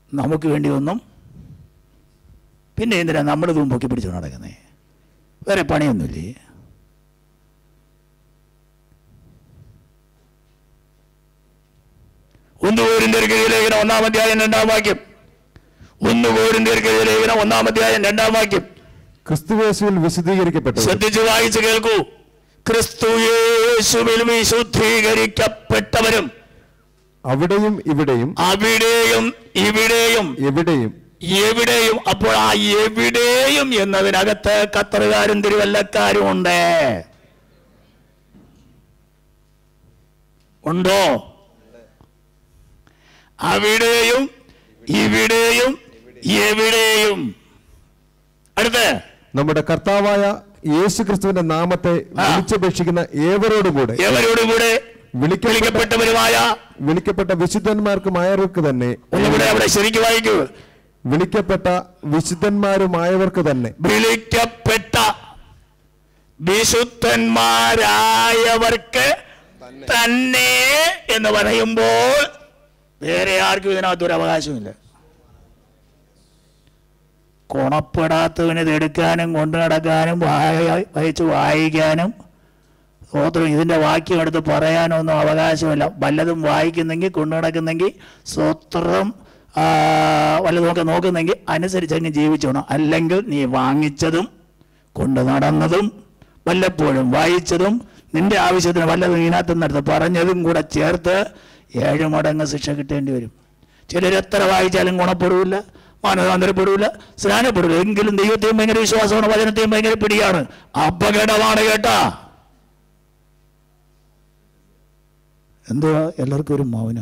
നമുക്ക് വേണ്ടി ഒന്നും പിന്നെ എന്തിനാ നമ്മൾ ഇതും പൊക്കി പിടിച്ചു നടക്കുന്നേ വേറെ പണിയൊന്നുമില്ലേ ഒന്ന് കോരിന്ത്യർക്കെതിരെ ലേഖനം ഒന്നാം അധ്യായം രണ്ടാം വാക്യം ഒന്ന് കോരിന്ത്യർക്കെതിരെ ലേഖനം ഒന്നാം അധ്യായം രണ്ടാം വാക്യം ക്രിസ്തുവേശുവിൽ വിശദീകരിക്കപ്പെട്ടത് ശ്രദ്ധിച്ച് വായിച്ച് കേൾക്കൂ ക്രിസ്തു യേശുവിൽ വിശുദ്ധീകരിക്കപ്പെട്ടവരും അവിടെയും ഇവിടെയും അവിടെയും ഇവിടെയും എവിടെയും എവിടെയും അപ്പോൾ ആ എവിടെയും എന്നതിനകത്ത് ഖത്തറുകാരും തിരുവല്ലക്കാരും ഉണ്ട് ഉണ്ടോ അവിടെയും ഇവിടെയും എവിടെയും അടുത്ത് നമ്മുടെ കർത്താവായ യേശു ക്രിസ്തുവിന്റെ നാമത്തെ ആ. വിളിച്ചപേക്ഷിക്കുന്ന ഏവരോടും കൂടെ എവരോടും കൂടെ വിളിക്കപ്പെട്ട വിളിക്കപ്പെട്ടവരുമായ വിളിക്കപ്പെട്ട വിശുദ്ധന്മാർക്കുമായവർക്ക് തന്നെ ഒന്നുകൂടെ അവിടെ ശരിക്കും വായിക്കൂ വിളിക്കപ്പെട്ട വിശുദ്ധന്മാരുമായവർക്ക് തന്നെ വിളിക്കപ്പെട്ട വിശുദ്ധന്മാരായവർക്ക് തന്നെ എന്ന് പറയുമ്പോൾ വേറെ ആർക്കും ഇതിനകത്തൊരു അവകാശമില്ല കുണപ്പെടാത്തവന് ഇത് എടുക്കാനും കൊണ്ടു നടക്കാനും വായ- വായിച്ച് വായിക്കാനും സ്വോത്രം ഇതിൻ്റെ വാക്യം എടുത്ത് പറയാനൊന്നും അവകാശമില്ല വല്ലതും വായിക്കുന്നെങ്കിൽ കൊണ്ടു നടക്കുന്നെങ്കിൽ സ്വത്രം ആ, വല്ലതുമൊക്കെ നോക്കുന്നെങ്കിൽ അനുസരിച്ച് അങ്ങ് ജീവിച്ചോണം അല്ലെങ്കിൽ നീ വാങ്ങിച്ചതും കൊണ്ടു നടന്നതും വല്ലപ്പോഴും വായിച്ചതും നിന്റെ ആവശ്യത്തിന് വല്ലതും ഇതിനകത്ത് നിന്നെടുത്ത് പറഞ്ഞതും കൂടെ ചേർത്ത് ഏഴ് മടങ്ങ് ശിക്ഷ കിട്ടേണ്ടി വരും ചിലർ എത്ര വായിച്ചാലും ഗുണപ്പെടില്ല മാനസാന്തരപ്പെടില്ല സ്നാനപ്പെടില്ല എങ്കിലും ദൈവത്തെയും ഭയങ്കര വിശ്വാസമാണ് വചനത്തെയും ഭയങ്കര പിടിയാണ് അപകടമാണ് കേട്ടാ എന്തുവാ എല്ലാവർക്കും ഒരു മൗനം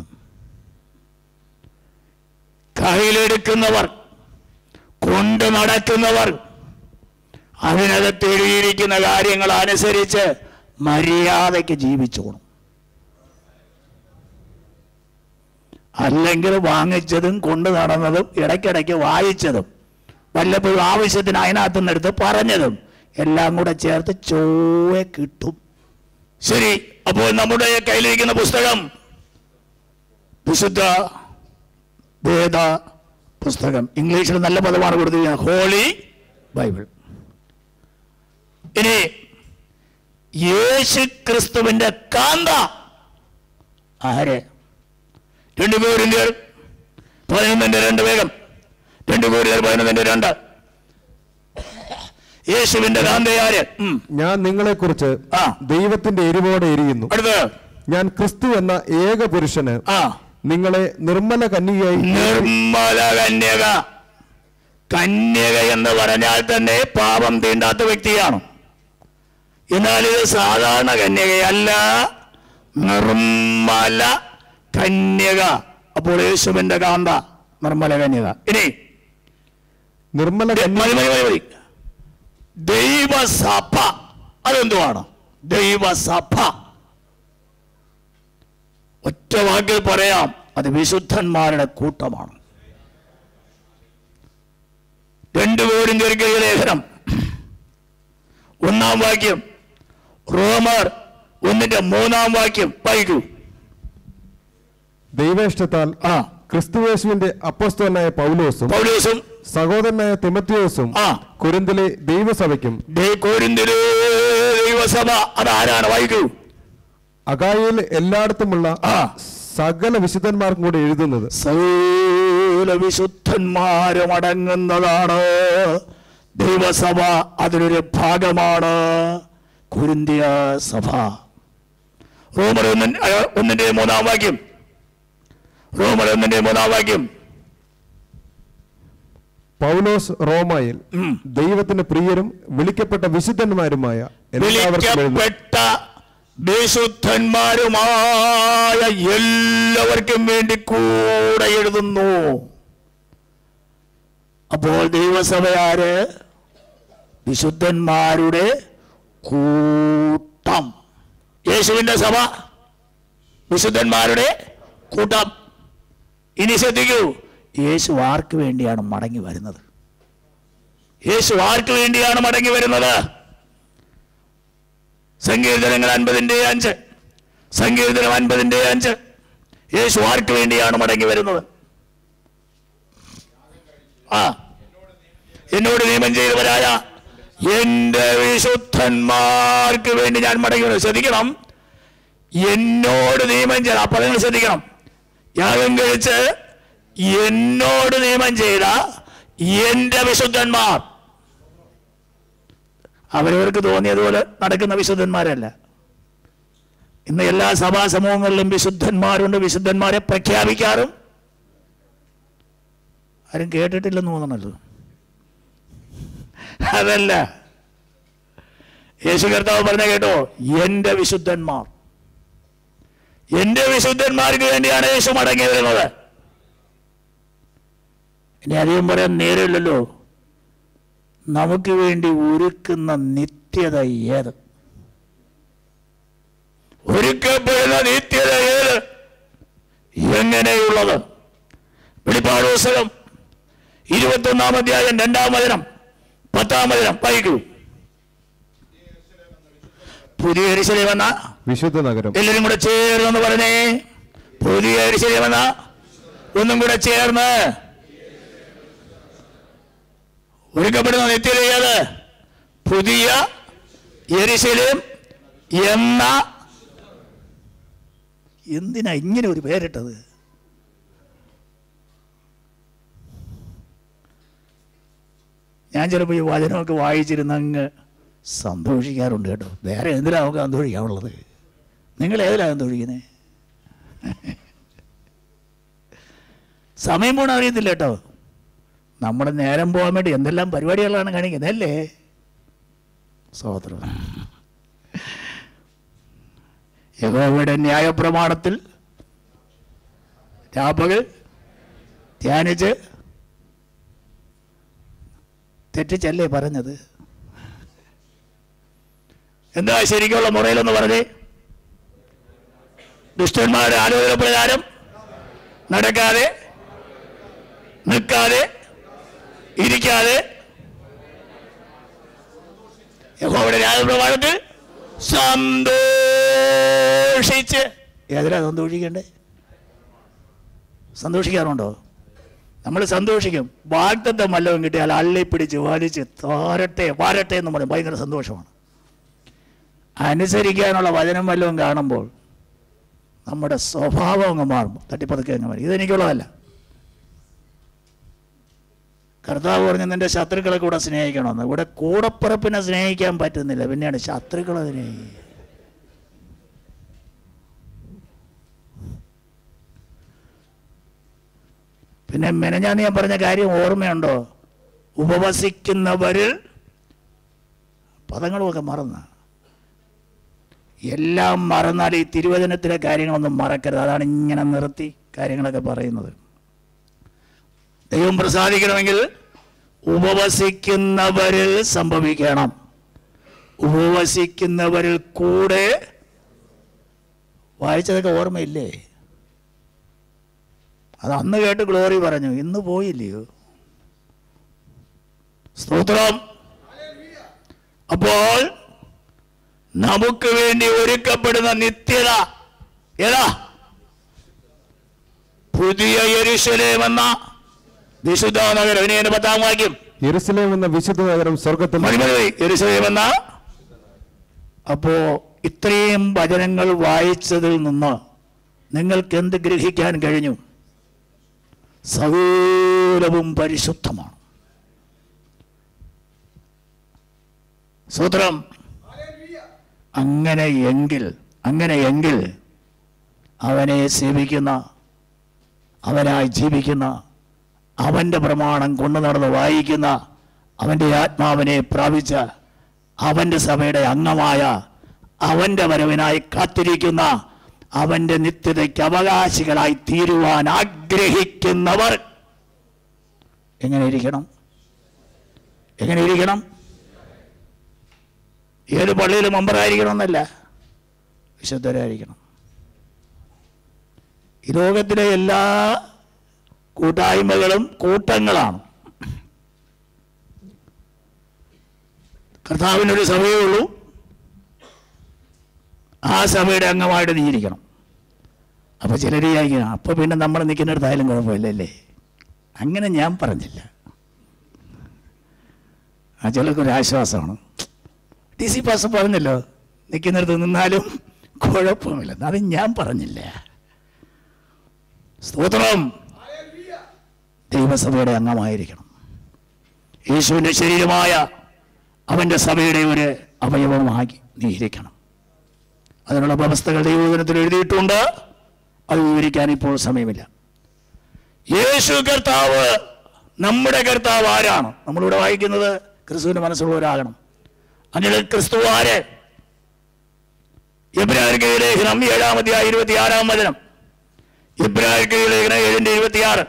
കയ്യിലെടുക്കുന്നവർ കൊണ്ട് നടക്കുന്നവർ അതിനകത്ത് എഴുതിയിരിക്കുന്ന കാര്യങ്ങൾ അനുസരിച്ച് മര്യാദയ്ക്ക് ജീവിച്ചോണം അല്ലെങ്കിൽ വാങ്ങിച്ചതും കൊണ്ടു നടന്നതും ഇടയ്ക്കിടയ്ക്ക് വായിച്ചതും വല്ലപ്പോഴും ആവശ്യത്തിന് അതിനകത്ത് നിന്നെടുത്ത് പറഞ്ഞതും എല്ലാം കൂടെ ചേർത്ത് ചോവെ കിട്ടും ശരി അപ്പോൾ നമ്മുടെ കയ്യിലിരിക്കുന്ന പുസ്തകം വിശുദ്ധ വേദ പുസ്തകം ഇംഗ്ലീഷിൽ നല്ല പദമാണ് കൊടുത്തിരിക്കുന്നത് ഹോളി ബൈബിൾ ഇനി യേശു ക്രിസ്തുവിന്റെ കാന്ത ആര് രണ്ട് പേരിന്റെ പതിനൊന്നിന്റെ രണ്ട് വേഗം രണ്ട് പേരിന്റെ പതിനൊന്നിന്റെ രണ്ട് യേശുവിന്റെ കാന്ത ആര് ഉം. ഞാൻ നിങ്ങളെക്കുറിച്ച് ആ. ദൈവത്തിന്റെ എരിവോടെ എരിയുന്നു അടുത്ത് ഞാൻ ക്രിസ്തു എന്ന ഏക പുരുഷന് ആ നിങ്ങളെ നിർമ്മല കന്യകയായി നിർമ്മല കന്യക കന്യക എന്ന് പറഞ്ഞാൽ തന്നെ പാപം തീണ്ടാത്ത വ്യക്തിയാണ് എന്നാൽ ഇത് സാധാരണ കന്യകയല്ല നിർമ്മല കന്യക അപ്പോൾ യേശുവിന്റെ കാന്ത നിർമ്മല കന്യക ഇനി നിർമ്മല ദേ- കന്യക മതി മതി മതി മതി ദൈവസഭ അതെന്തുവാണ് ദൈവസഭ ഒറ്റ വാക്കിൽ പറയാം അത് വിശുദ്ധന്മാരുടെ കൂട്ടമാണ് രണ്ടുപേരും ചെറുക്കിയ ലേഖനം ഒന്നാം വാക്യം റോമർ ഒന്നിന്റെ മൂന്നാം വാക്യം വായിക്കൂ ദൈവേഷ്ടത്താൽ ആ ക്രിസ്തുവേശുവിന്റെ അപ്പോസ്തലനായ പൗലോസും പൗലോസും സഹോദരനായ തിമത്യോസും ആ. കുരിന്തിലെ ദൈവസഭയ്ക്കും ദേ കോരിന്തിലെ ദൈവസഭ അതാരാണ് വായിക്കൂ അഗായയിൽ എല്ലായിടത്തുമുള്ള ആ. സകല വിശുദ്ധന്മാർക്കും കൂടെ എഴുതുന്നത് സകല വിശുദ്ധന്മാരും അടങ്ങുന്നതാണ് ദൈവസഭ അതിലൊരു ഭാഗമാണ് കുരിന്തിയ സഭ റോമർ ഒന്നിൻ- അഹ് ഒന്നിന്റെ മൂന്നാം വാക്യം റോമർ ഒന്നിന്റെ മൂന്നാം വാക്യം പൗലോസ് റോമായിൽ ഉം. ദൈവത്തിന് പ്രിയരും വിളിക്കപ്പെട്ട വിശുദ്ധന്മാരുമായ എല്ലാവർക്കും എഴുതുന്നു വിളിക്കപ്പെട്ട വിശുദ്ധന്മാരുമായ എല്ലാവർക്കും വേണ്ടി കൂടെ എഴുതുന്നു അപ്പോൾ ദൈവസഭയാര് വിശുദ്ധന്മാരുടെ കൂട്ടം യേശുവിന്റെ സഭ വിശുദ്ധന്മാരുടെ കൂട്ടം ഇനി ശ്രദ്ധിക്കൂ യേശു ആർക്ക് വേണ്ടിയാണ് മടങ്ങി വരുന്നത് യേശു ആർക്ക് വേണ്ടിയാണ് മടങ്ങി വരുന്നത് സങ്കീർത്തനങ്ങൾ അൻപതിന്റെ അഞ്ച് സങ്കീർത്തനം അൻപതിന്റെ അഞ്ച് യേശു ആർക്ക് വേണ്ടിയാണ് മടങ്ങി വരുന്നത് ആ എന്നോട് നിയമം ചെയ്തവരായ എന്റെ വിശുദ്ധന്മാർക്ക് വേണ്ടി ഞാൻ മടങ്ങി വരും ശ്രദ്ധിക്കണം എന്നോട് നിയമം ചെയ്ത അപ്പൊ നിങ്ങൾ ശ്രദ്ധിക്കണം യാഗം കഴിച്ച് എന്നോട് നിയമം ചെയ്ത എന്റെ വിശുദ്ധന്മാർ അവരവർക്ക് തോന്നിയതുപോലെ നടക്കുന്ന വിശുദ്ധന്മാരല്ല ഇന്ന് എല്ലാ സഭാ സമൂഹങ്ങളിലും വിശുദ്ധന്മാരുണ്ട് വിശുദ്ധന്മാരെ പ്രഖ്യാപിക്കാറും ആരും കേട്ടിട്ടില്ലെന്ന് തോന്നണല്ലോ അതല്ല യേശു കർത്താവ് പറഞ്ഞ കേട്ടോ എന്റെ വിശുദ്ധന്മാർ എന്റെ വിശുദ്ധന്മാർക്ക് വേണ്ടിയാണ് യേശു മടങ്ങി വരുന്നത് ഇനി അധികം പറയാൻ നേരമില്ലല്ലോ നമുക്ക് വേണ്ടി ഒരുക്കുന്ന നിത്യത ഏത് ഒരുക്കപ്പെടുന്ന നിത്യത ഏത് എങ്ങനെയുള്ളത് വെളിപ്പാട് പുസ്തകം ഇരുപത്തൊന്നാം അധ്യായം രണ്ടാം വചനം പത്താം വചനം വായിക്കൂ പുതിയ എരിശലേം എന്ന വിശുദ്ധ നഗരം എല്ലാരും കൂടെ ചേർന്ന് പറഞ്ഞേ പുതിയ എരിശലേം എന്ന ഒന്നും കൂടെ ചേർന്ന് ഒരുക്കപ്പെടുന്ന നിത്യത ഏത് പുതിയ എരിശലേം എന്ന എന്തിനാ ഇങ്ങനെ ഒരു പേരിട്ടത് ഞാൻ ചിലപ്പോൾ ഈ വചനമൊക്കെ വായിച്ചിരുന്ന് അങ്ങ് സന്തോഷിക്കാറുണ്ട് കേട്ടോ വേറെ എന്തിനാ നമുക്ക് സന്തോഷിക്കാനുള്ളത് നിങ്ങൾ ഏതിലാണ് സന്തോഷിക്കുന്നത് സമയം പോണ അറിയത്തില്ല കേട്ടോ നമ്മുടെ നേരം പോകാൻ വേണ്ടി എന്തെല്ലാം പരിപാടികളാണ് കാണിക്കുന്നത് അല്ലേ സഹോദരം യഹോവയുടെ ന്യായപ്രമാണത്തിൽ രാപ്പകൽ ധ്യാനിച്ച് തെറ്റിച്ചല്ലേ പറഞ്ഞത് എന്താ ശരിക്കുള്ള മുറയിലെന്ന് പറഞ്ഞേ ദുഷ്ടന്മാരുടെ ആലോചന പ്രകാരം നടക്കാതെ നിൽക്കാതെ ഇരിക്കാതെ യഹോവയുടെ രാജപ്രമാണത്തിൽ സന്തോഷിച്ച് ഏതിനാ സന്തോഷിക്കണ്ടേ സന്തോഷിക്കാറുണ്ടോ നമ്മൾ സന്തോഷിക്കും വാഗ്ദത്തം വല്ലതും കിട്ടിയാൽ അള്ളി പിടിച്ച് വലിച്ച് താരട്ടെ വാരട്ടെ എന്ന് പറയും ഭയങ്കര സന്തോഷമാണ് അനുസരിക്കാനുള്ള വചനം വല്ലതും കാണുമ്പോൾ നമ്മുടെ സ്വഭാവം അങ്ങ് മാറും തട്ടിപ്പതുക്കെ അങ്ങ് മാറും ഇതെനിക്കുള്ളതല്ല കർത്താവ് പറഞ്ഞു നിന്റെ ശത്രുക്കളെ കൂടെ സ്നേഹിക്കണമെന്ന് ഇവിടെ കൂടപ്പിറപ്പിനെ സ്നേഹിക്കാൻ പറ്റുന്നില്ല പിന്നെയാണ് ശത്രുക്കളെ സ്നേഹിക്കുക പിന്നെ മെനഞ്ഞാന്ന് ഞാൻ പറഞ്ഞ കാര്യം ഓർമ്മയുണ്ടോ ഉപവസിക്കുന്നവരിൽ പദങ്ങളുമൊക്കെ മറന്ന എല്ലാം മറന്നാൽ ഈ തിരുവചനത്തിലെ കാര്യങ്ങളൊന്നും മറക്കരുത് അതാണ് ഇങ്ങനെ നിർത്തി കാര്യങ്ങളൊക്കെ പറയുന്നത് ദൈവം പ്രസാദിക്കണമെങ്കിൽ ഉപവസിക്കുന്നവരിൽ സംഭവിക്കണം ഉപവസിക്കുന്നവരിൽ കൂടെ വായിച്ചതൊക്കെ ഓർമ്മയില്ലേ അത് അന്ന് കേട്ട് ഗ്ലോറി പറഞ്ഞു ഇന്ന് പോയില്ലയോ സ്തോത്രം അപ്പോൾ നമുക്ക് വേണ്ടി ഒരുക്കപ്പെടുന്ന നിത്യത ഏതാ പുതിയ യെരുശലേം എന്ന വിശുദ്ധ നഗരം ഇനി എന്റെ പത്താം വാക്യം യെരുസലേം എന്ന വിശുദ്ധ നഗരം സ്വർഗത്തിൽ മണിമണി യെരുശലേം എന്ന അപ്പോ ഇത്രയും വചനങ്ങൾ വായിച്ചതിൽ നിന്ന് നിങ്ങൾക്ക് എന്ത് ഗ്രഹിക്കാൻ കഴിഞ്ഞു സകലവും പരിശുദ്ധമാണ് സൂത്രം അങ്ങനെയെങ്കിൽ അങ്ങനെയെങ്കിൽ അവനെ സേവിക്കുന്ന അവനായി ജീവിക്കുന്ന അവൻ്റെ പ്രമാണം കൊണ്ടു നടന്ന് വായിക്കുന്ന അവൻ്റെ ആത്മാവിനെ പ്രാപിച്ച അവൻ്റെ സഭയുടെ അംഗമായ അവൻ്റെ വരവിനായി കാത്തിരിക്കുന്ന അവൻ്റെ നിത്യതയ്ക്ക് അവകാശികളായി തീരുവാൻ ആഗ്രഹിക്കുന്നവർ എങ്ങനെ ഇരിക്കണം എങ്ങനെ ഇരിക്കണം ഏത് പള്ളിയിലും മെമ്പറായിരിക്കണമെന്നല്ല വിശുദ്ധരായിരിക്കണം ഈ ലോകത്തിലെ എല്ലാ കൂട്ടായ്മകളും കൂട്ടങ്ങളാണ് കർത്താവിനൊരു സഭയേ ഉള്ളൂ ആ സഭയുടെ അംഗമായിട്ട് നീ ഇരിക്കണം അപ്പോൾ ചിലർ വിചാരിക്കണം അപ്പോൾ പിന്നെ നമ്മൾ നിൽക്കുന്നിടത്തായാലും കുഴപ്പമില്ലല്ലേ അങ്ങനെ ഞാൻ പറഞ്ഞില്ല ആ ചിലർക്കൊരു ആശ്വാസമാണ് ഡി സി പാസ് പറഞ്ഞല്ലോ നിൽക്കുന്നിടത്ത് നിന്നാലും കുഴപ്പമില്ല അത് ഞാൻ പറഞ്ഞില്ല സ്തോത്രം ദൈവസഭയുടെ അംഗമായിരിക്കണം യേശുവിൻ്റെ ശരീരമായ അവൻ്റെ സഭയുടെ ഒരു അവയവമാക്കി നീ ഇരിക്കണം അതിനുള്ള വ്യവസ്ഥകൾ ദൈവദിനത്തിൽ എഴുതിയിട്ടുണ്ട് അത് വിവരിക്കാൻ ഇപ്പോൾ സമയമില്ല യേശു കർത്താവ് നമ്മുടെ കർത്താവ് ആരാണ് നമ്മളിവിടെ വായിക്കുന്നത് ക്രിസ്തുവിന്റെ മനസ്സുള്ളവരാകണം അങ്ങനെ ക്രിസ്തു ആര് ഇബ്രാഹിം ലേഖനം ഏഴാമത്തെ ഇരുപത്തി ആറാം വചനം ഇബ്രാഹിം ലേഖനം ഏഴിന്റെ ഇരുപത്തിയാറ്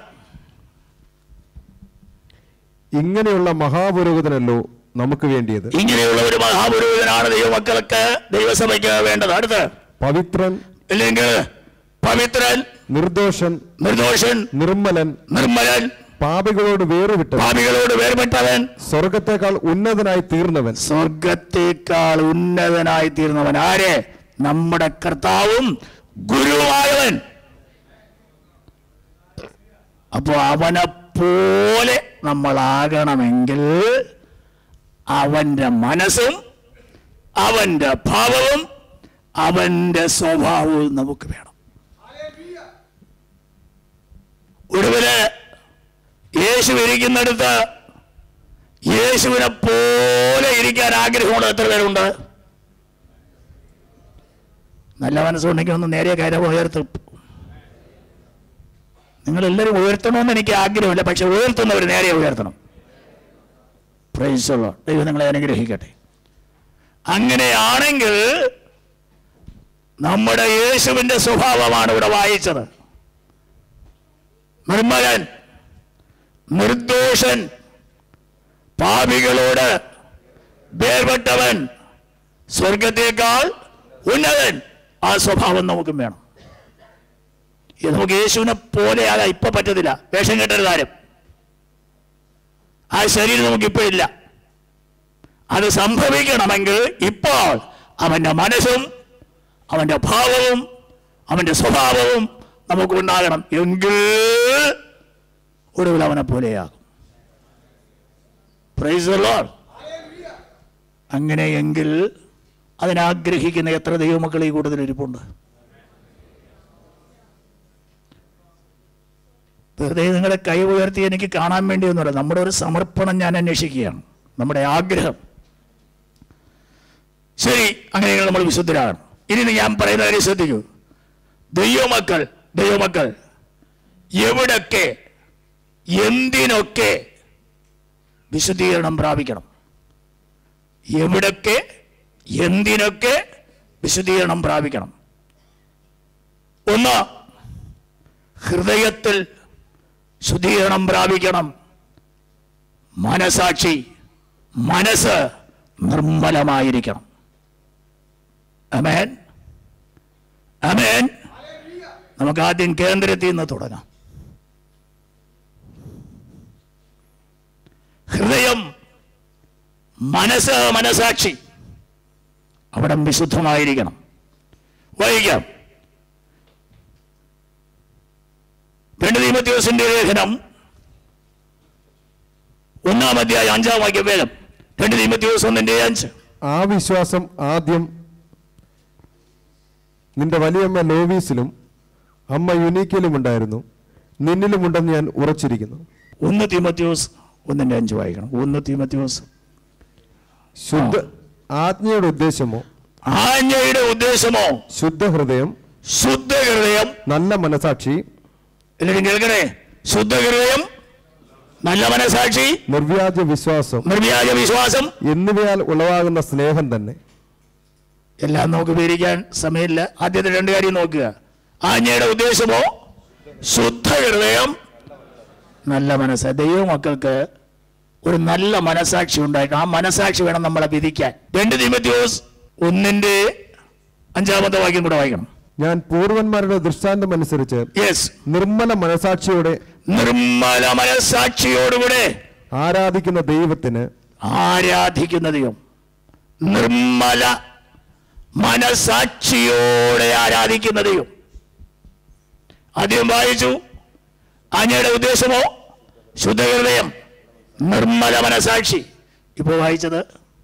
ഇങ്ങനെയുള്ള മഹാപുരോഹിതനല്ലോ നമുക്ക് വേണ്ടിയത് ഇങ്ങനെയുള്ള ഒരു മഹാപുരോഹിതനാണ് ദൈവമക്കൾക്ക് ദൈവസഭയ്ക്ക് വേണ്ടത് അടുത്ത് പവിത്രൻ ഇല്ലെങ്കിൽ പവിത്രൻ നിർദോഷൻ നിർദോഷൻ നിർമ്മലൻ നിർമ്മലൻ പാപികളോട് വേറുവിട്ടവൻ പാപികളോട് വേർപെട്ടവൻ സ്വർഗത്തെക്കാൾ ഉന്നതനായി തീർന്നവൻ സ്വർഗത്തേക്കാൾ ഉന്നതനായി തീർന്നവൻ ആര് നമ്മുടെ കർത്താവും ഗുരുവായവൻ അപ്പോ അവനെ പോലെ നമ്മളാകണമെങ്കിൽ അവന്റെ മനസ്സും അവന്റെ ഭാവവും അവന്റെ സ്വഭാവവും നമുക്ക് വേണം ഒടുവില് യേശു ഇരിക്കുന്നിടത്ത് യേശുവിനെ പോലെ ഇരിക്കാൻ ആഗ്രഹമുള്ള എത്ര പേരുണ്ട് നല്ല മനസ്സുണ്ടെങ്കിൽ ഒന്ന് നേരെ കരം ഉയർത്തും നിങ്ങളെല്ലാവരും ഉയർത്തണമെന്ന് എനിക്ക് ആഗ്രഹമില്ല പക്ഷെ ഉയർത്തുന്നവർ നേരെ ഉയർത്തണം പ്രൈസുള്ള ദൈവം നിങ്ങളെ അനുഗ്രഹിക്കട്ടെ അങ്ങനെയാണെങ്കിൽ നമ്മുടെ യേശുവിന്റെ സ്വഭാവമാണ് ഇവിടെ വായിച്ചത് നിർമ്മലൻ നിർദോഷൻ പാപികളോട് വേർപെട്ടവൻ സ്വർഗത്തേക്കാൾ ഉന്നതൻ ആ സ്വഭാവം നമുക്കും വേണം ഇത് നമുക്ക് യേശുവിനെ പോലെയാകാൻ ഇപ്പൊ പറ്റത്തില്ല വേഷം കെട്ടരുത് ആരും ആ ശരീരം നമുക്ക് ഇപ്പൊ ഇല്ല അത് സംഭവിക്കണമെങ്കിൽ ഇപ്പോൾ അവന്റെ മനസ്സും അവന്റെ ഭാവവും അവന്റെ സ്വഭാവവും നമുക്കുണ്ടാകണം എങ്കിൽ ഒടുവിൽ അവനെ പോലെയാകും പ്രൈസ് ലോഡ് അങ്ങനെയെങ്കിൽ അതിനാഗ്രഹിക്കുന്ന എത്ര ദൈവമക്കൾ ഈ കൂടുതൽ ഇരിപ്പുണ്ട് വെറുതെ നിങ്ങളുടെ കൈ ഉയർത്തി എനിക്ക് കാണാൻ വേണ്ടിയൊന്നുമല്ല നമ്മുടെ ഒരു സമർപ്പണം ഞാൻ അന്വേഷിക്കുകയാണ് നമ്മുടെ ആഗ്രഹം ശരി അങ്ങനെയെങ്കിൽ നമ്മൾ വിശുദ്ധരാകണം ഇനി ഞാൻ പറയുന്ന കാര്യം ശ്രദ്ധിക്കൂ ദൈവമക്കൾ ദൈവമക്കൾ എവിടൊക്കെ എന്തിനൊക്കെ വിശുദ്ധീകരണം പ്രാപിക്കണം എവിടൊക്കെ എന്തിനൊക്കെ വിശുദ്ധീകരണം പ്രാപിക്കണം ഒന്ന് ഹൃദയത്തിൽ ശുദ്ധീകരണം പ്രാപിക്കണം മനസാക്ഷി മനസ്സ് നിർമ്മലമായിരിക്കണം അമേൻ അമേൻ നമുക്ക് ആദ്യം കേന്ദ്രത്തിൽ നിന്ന് തുടങ്ങാം ഹൃദയം മനസ്സ് മനസാക്ഷി അവിടെ വിശുദ്ധമായിരിക്കണം വായിക്കാം രണ്ട് തീമത്യോസിന്റെ ലേഖനം ഒന്നാം അധ്യായം അഞ്ചാം വാക്യം വേദം രണ്ട് തീമത്യോസ് ഒന്നിന്റെ അഞ്ച് ആ വിശ്വാസം ആദ്യം നിന്റെ വലിയമ്മ ലോവീസിലും അമ്മ യുനീക്കിലും ഉണ്ടായിരുന്നു നിന്നിലുമുണ്ടെന്ന് ഞാൻ ഉറച്ചിരിക്കുന്നു ഒന്ന് തീമത്യോസ് ഒന്നിന്റെ അഞ്ച് വായിക്കണം ഒന്ന് തീമത്യോസ് ശുദ്ധ ആജ്ഞയുടെ ഉദ്ദേശമോ ആജ്ഞയുടെ ഉദ്ദേശമോ ശുദ്ധ ഹൃദയം ശുദ്ധ ഹൃദയം നല്ല മനസാക്ഷി എല്ലാവരും കേൾക്കണേ ശുദ്ധ ഹൃദയം നല്ല മനസാക്ഷി നിർവ്യാജ വിശ്വാസം നിർവ്യാജ വിശ്വാസം എന്നിവയാൽ ഉളവാകുന്ന സ്നേഹം തന്നെ എല്ലാം നമുക്ക് വിവരിക്കാൻ സമയമില്ല ആദ്യത്തെ രണ്ട് കാര്യം നോക്കുക ആജ്ഞയുടെ ഉദ്ദേശമോ ശുദ്ധ ഹൃദയം നല്ല മനസ്സ് ദൈവമക്കൾക്ക് ഒരു നല്ല മനസാക്ഷി ഉണ്ടായിരിക്കണം ആ മനസാക്ഷി വേണം നമ്മളെ വിധിക്കാൻ രണ്ട് തീമത്യോസ് ഒന്നിന്റെ അഞ്ചാമത്തെ വാക്യം കൂടെ വായിക്കണം ഞാൻ പൂർവന്മാരുടെ ദൃഷ്ടാന്തം അനുസരിച്ച് യെസ് നിർമ്മല മനസാക്ഷിയോടെ നിർമ്മല മനസാക്ഷിയോടുകൂടെ ആരാധിക്കുന്ന ദൈവത്തിന് ആരാധിക്കുന്ന ദൈവം നിർമ്മല മനസാക്ഷിയോടെ ആരാധിക്കുന്ന ദൈവം ആദ്യം വായിച്ചു ആഞ്ഞയുടെ ഉദ്ദേശമോ ശുദ്ധഹൃദയം നിർമ്മല മനസാക്ഷി ഇപ്പോൾ വായിച്ചത്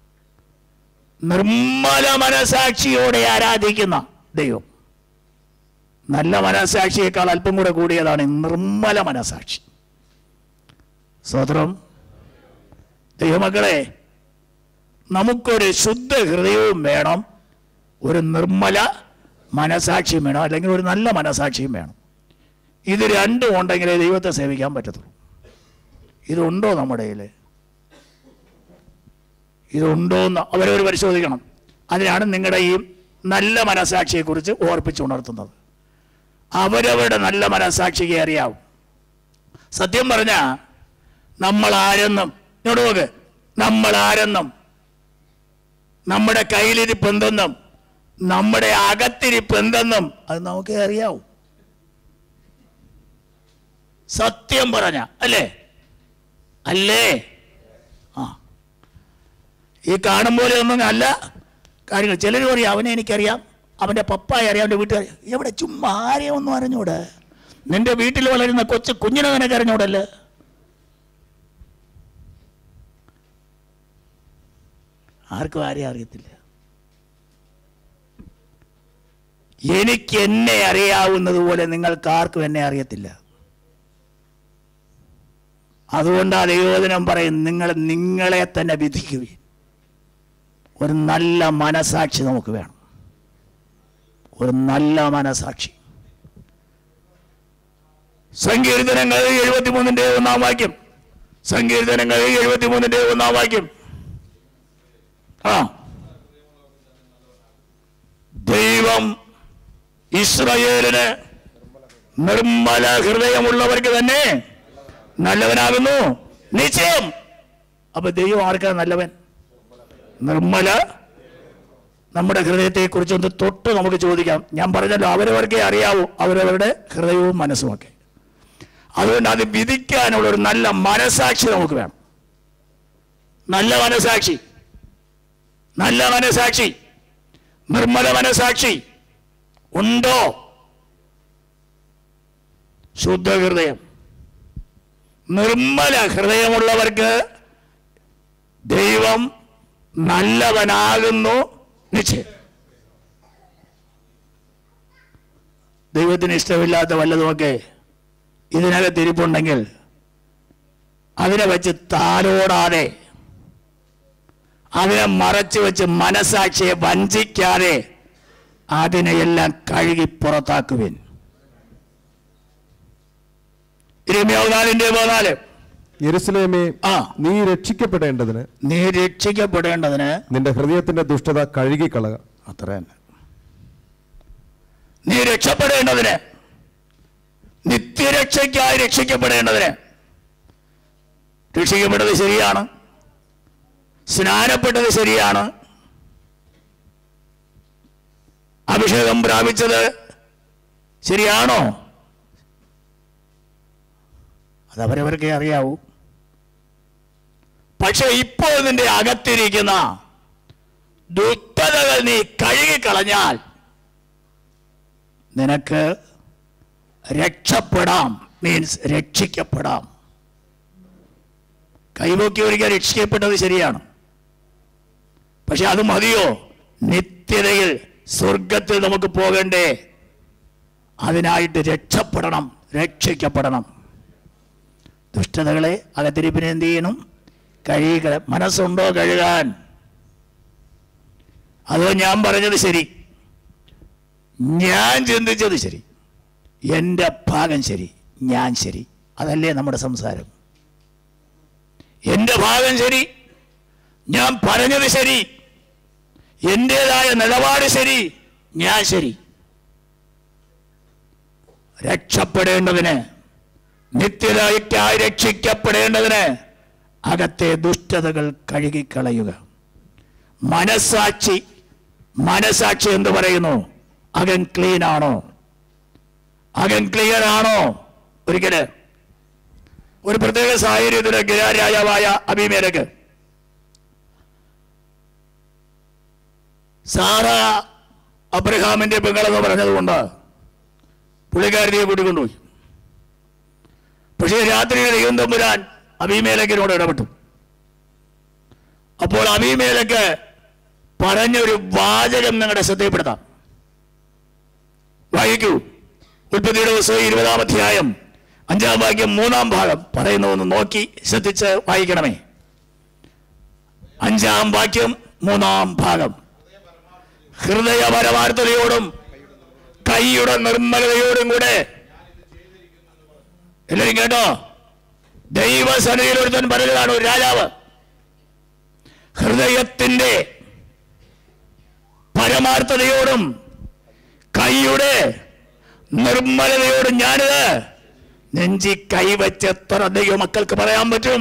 നിർമ്മല മനസാക്ഷിയോടെ ആരാധിക്കുന്ന ദൈവം നല്ല മനസാക്ഷിയേക്കാൾ അല്പം കൂടെ കൂടിയതാണ് ഈ നിർമ്മല മനസാക്ഷി സ്വതന്ത്രം ദൈവമക്കളെ നമുക്കൊരു ശുദ്ധ ഹൃദയവും വേണം ഒരു നിർമ്മല മനസാക്ഷിയും വേണം അല്ലെങ്കിൽ ഒരു നല്ല മനസാക്ഷിയും വേണം ഇത് രണ്ടും ഉണ്ടെങ്കിലേ ദൈവത്തെ സേവിക്കാൻ പറ്റത്തുള്ളൂ ഇതുണ്ടോ നമ്മുടെ കയ്യിൽ ഇതുണ്ടോ എന്ന് അവരവർ പരിശോധിക്കണം അതിനാണ് നിങ്ങളുടെ ഈ നല്ല മനസാക്ഷിയെക്കുറിച്ച് ഓർപ്പിച്ചുണർത്തുന്നത് അവരവരുടെ നല്ല മനസാക്ഷിക്ക് അറിയാവും സത്യം പറഞ്ഞ നമ്മൾ ആരെന്നും ഇങ്ങോട്ട് നോക്ക് നമ്മൾ ആരെന്നും നമ്മുടെ കയ്യിലിരിപ്പ് എന്തെന്നും നമ്മുടെ അകത്തിരിപ്പ് എന്തെന്നും അത് നമുക്ക് അറിയാവൂ സത്യം പറഞ്ഞ അല്ലേ അല്ലേ ആ ഈ കാണും പോലെ ഒന്നും അല്ല കാര്യങ്ങൾ ചിലർ പറയും അവനെ എനിക്കറിയാം അവൻ്റെ പപ്പായ അറിയാം അവൻ്റെ വീട്ടുകാർ എവിടെ ചുമ്മാ ആരെയും ഒന്നും അറിഞ്ഞൂടെ നിന്റെ വീട്ടിൽ വളരുന്ന കൊച്ചു കുഞ്ഞിനെ നിനക്ക് അറിഞ്ഞൂടല്ലേ ആർക്കും ആരെയും അറിയത്തില്ല എനിക്ക് എന്നെ അറിയാവുന്നത് പോലെ നിങ്ങൾക്ക് ആർക്കും എന്നെ അറിയത്തില്ല അതുകൊണ്ട് ആ ദൈവോധനം പറയും നിങ്ങൾ നിങ്ങളെ തന്നെ വിധിക്കുകയും ഒരു നല്ല മനസാക്ഷി നമുക്ക് വേണം ഒരു നല്ല മനസാക്ഷി സങ്കീർത്തനങ്ങൾ എഴുപത്തിമൂന്നിന്റെ ഒന്നാം വാക്യം സങ്കീർത്തനങ്ങൾ എഴുപത്തിമൂന്നിന്റെ ഒന്നാം വാക്യം ആ ദൈവം ഇസ്രയേലിന് നിർമ്മല ഹൃദയമുള്ളവർക്ക് തന്നെ നല്ലവനാകുന്നു നിശ്ചയം അപ്പൊ ദൈവം ആർക്കാണ് നല്ലവൻ നിർമ്മല നമ്മുടെ ഹൃദയത്തെക്കുറിച്ച് ഒന്ന് തൊട്ട് നമുക്ക് ചോദിക്കാം ഞാൻ പറഞ്ഞല്ലോ അവരവർക്കേ അറിയാവൂ അവരവരുടെ ഹൃദയവും മനസ്സുമൊക്കെ അതുകൊണ്ട് അത് വിധിക്കാനുള്ള ഒരു നല്ല മനസാക്ഷി നമുക്ക് വേണം നല്ല മനസാക്ഷി നല്ല മനസാക്ഷി നിർമ്മല മനസാക്ഷി ഉണ്ടോ ശുദ്ധ ഹൃദയം നിർമ്മല ഹൃദയമുള്ളവർക്ക് ദൈവം നല്ലവനാകുന്നു നിശ്ചയം ദൈവത്തിന് ഇഷ്ടമില്ലാത്ത വല്ലതുമൊക്കെ ഇതിനകത്ത് ഇരിപ്പുണ്ടെങ്കിൽ അതിനെ വെച്ച് താലോടാതെ അതിനെ മറച്ചു വെച്ച് മനസാക്ഷിയെ വഞ്ചിക്കാതെ അതിനെയെല്ലാം കഴുകി പുറത്താക്കുവിൻ ഇരുപത്തിനാലിന്റെ പതിനാല് യെരുസലേമേ ആ നീ രക്ഷിക്കപ്പെടേണ്ടതിന് നീ രക്ഷിക്കപ്പെടേണ്ടതിന് നിന്റെ ഹൃദയത്തിന്റെ ദുഷ്ടത കഴുകിക്കളക അത്ര തന്നെ നീ രക്ഷപ്പെടേണ്ടതിന് നിത്യരക്ഷയ്ക്കായി രക്ഷിക്കപ്പെടേണ്ടതിന് രക്ഷിക്കപ്പെട്ടത് ശരിയാണ് സ്നാനപ്പെട്ടത് ശരിയാണ് അഭിഷേകം പ്രാപിച്ചത് ശരിയാണോ അത് അവരവർക്കേ അറിയാവൂ പക്ഷെ ഇപ്പോൾ നിന്റെ അകത്തിരിക്കുന്ന ദുഷ്ടതകൾ നീ കഴുകിക്കളഞ്ഞാൽ നിനക്ക് രക്ഷപ്പെടാം മീൻസ് രക്ഷിക്കപ്പെടാം കൈപോക്കി ഒരിക്കൽ രക്ഷിക്കപ്പെട്ടത് ശരിയാണ് പക്ഷെ അത് മതിയോ നിത്യതയിൽ സ്വർഗത്തിൽ നമുക്ക് പോകണ്ടേ അതിനായിട്ട് രക്ഷപ്പെടണം രക്ഷിക്കപ്പെടണം ദുഷ്ടതകളെ അകത്തിരിപ്പിനെ എന്ത് ചെയ്യണം കഴുകിക്കള മനസ്സുണ്ടോ കഴുകാൻ അതോ ഞാൻ പറഞ്ഞത് ശരി ഞാൻ ചിന്തിച്ചത് ശരി എൻ്റെ ഭാഗം ശരി ഞാൻ ശരി അതല്ലേ നമ്മുടെ സംസാരം എൻ്റെ ഭാഗം ശരി ഞാൻ പറഞ്ഞത് ശരി എൻ്റെതായ നിലപാട് ശരി ഞാൻ ശരി രക്ഷപ്പെടേണ്ടതിന് നിത്യതയ്ക്കായി രക്ഷിക്കപ്പെടേണ്ടതിന് അകത്തെ ദുഷ്ടതകൾ കഴുകിക്കളയുക മനസാക്ഷി മനസാക്ഷി എന്ത് പറയുന്നു അകൻ ക്ലീൻ ആണോ അകൻ ക്ലിയർ ആണോ ഒരിക്കല് ഒരു പ്രത്യേക സാഹചര്യത്തിൽ ഗിരാ രാജാവായ അഭിമേലക്ക് സാറ അബ്രഹാമിന്റെ പെങ്ങളെന്ന് പറഞ്ഞതുകൊണ്ട് പുള്ളിക്കാരതിയെ കൂട്ടിക്കൊണ്ടുപോയി പക്ഷേ രാത്രിയിൽ ദൈവം തമ്പുരാൻ അഭിമേലക്കിനോട് ഇടപെട്ടു അപ്പോൾ അഭിമേലക്ക് പറഞ്ഞൊരു വാചകം നിങ്ങളുടെ ശ്രദ്ധയിൽപ്പെടുത്താം വായിക്കൂ ഉൽപ്പത്തിയുടെ പുസ്തകം ഇരുപതാം അധ്യായം അഞ്ചാം വാക്യം മൂന്നാം ഭാഗം പറയുന്നു ഒന്ന് നോക്കി ശ്രദ്ധിച്ച് വായിക്കണമേ അഞ്ചാം വാക്യം മൂന്നാം ഭാഗം ഹൃദയ പരമാർത്ഥതയോടും കൈയുടെ നിർമ്മലതയോടും കൂടെ എല്ലാവരും കേട്ടോ ദൈവസനയിൽ ഒരുത്തൻ പറയുന്നതാണ് ഒരു രാജാവ് ഹൃദയത്തിന്റെ പരമാർത്ഥതയോടും കൈയുടെ നിർമ്മലതയോടും ഞാനിത് നെഞ്ചി കൈവച്ച് എത്ര ദൈവമക്കൾക്ക് പറയാൻ പറ്റും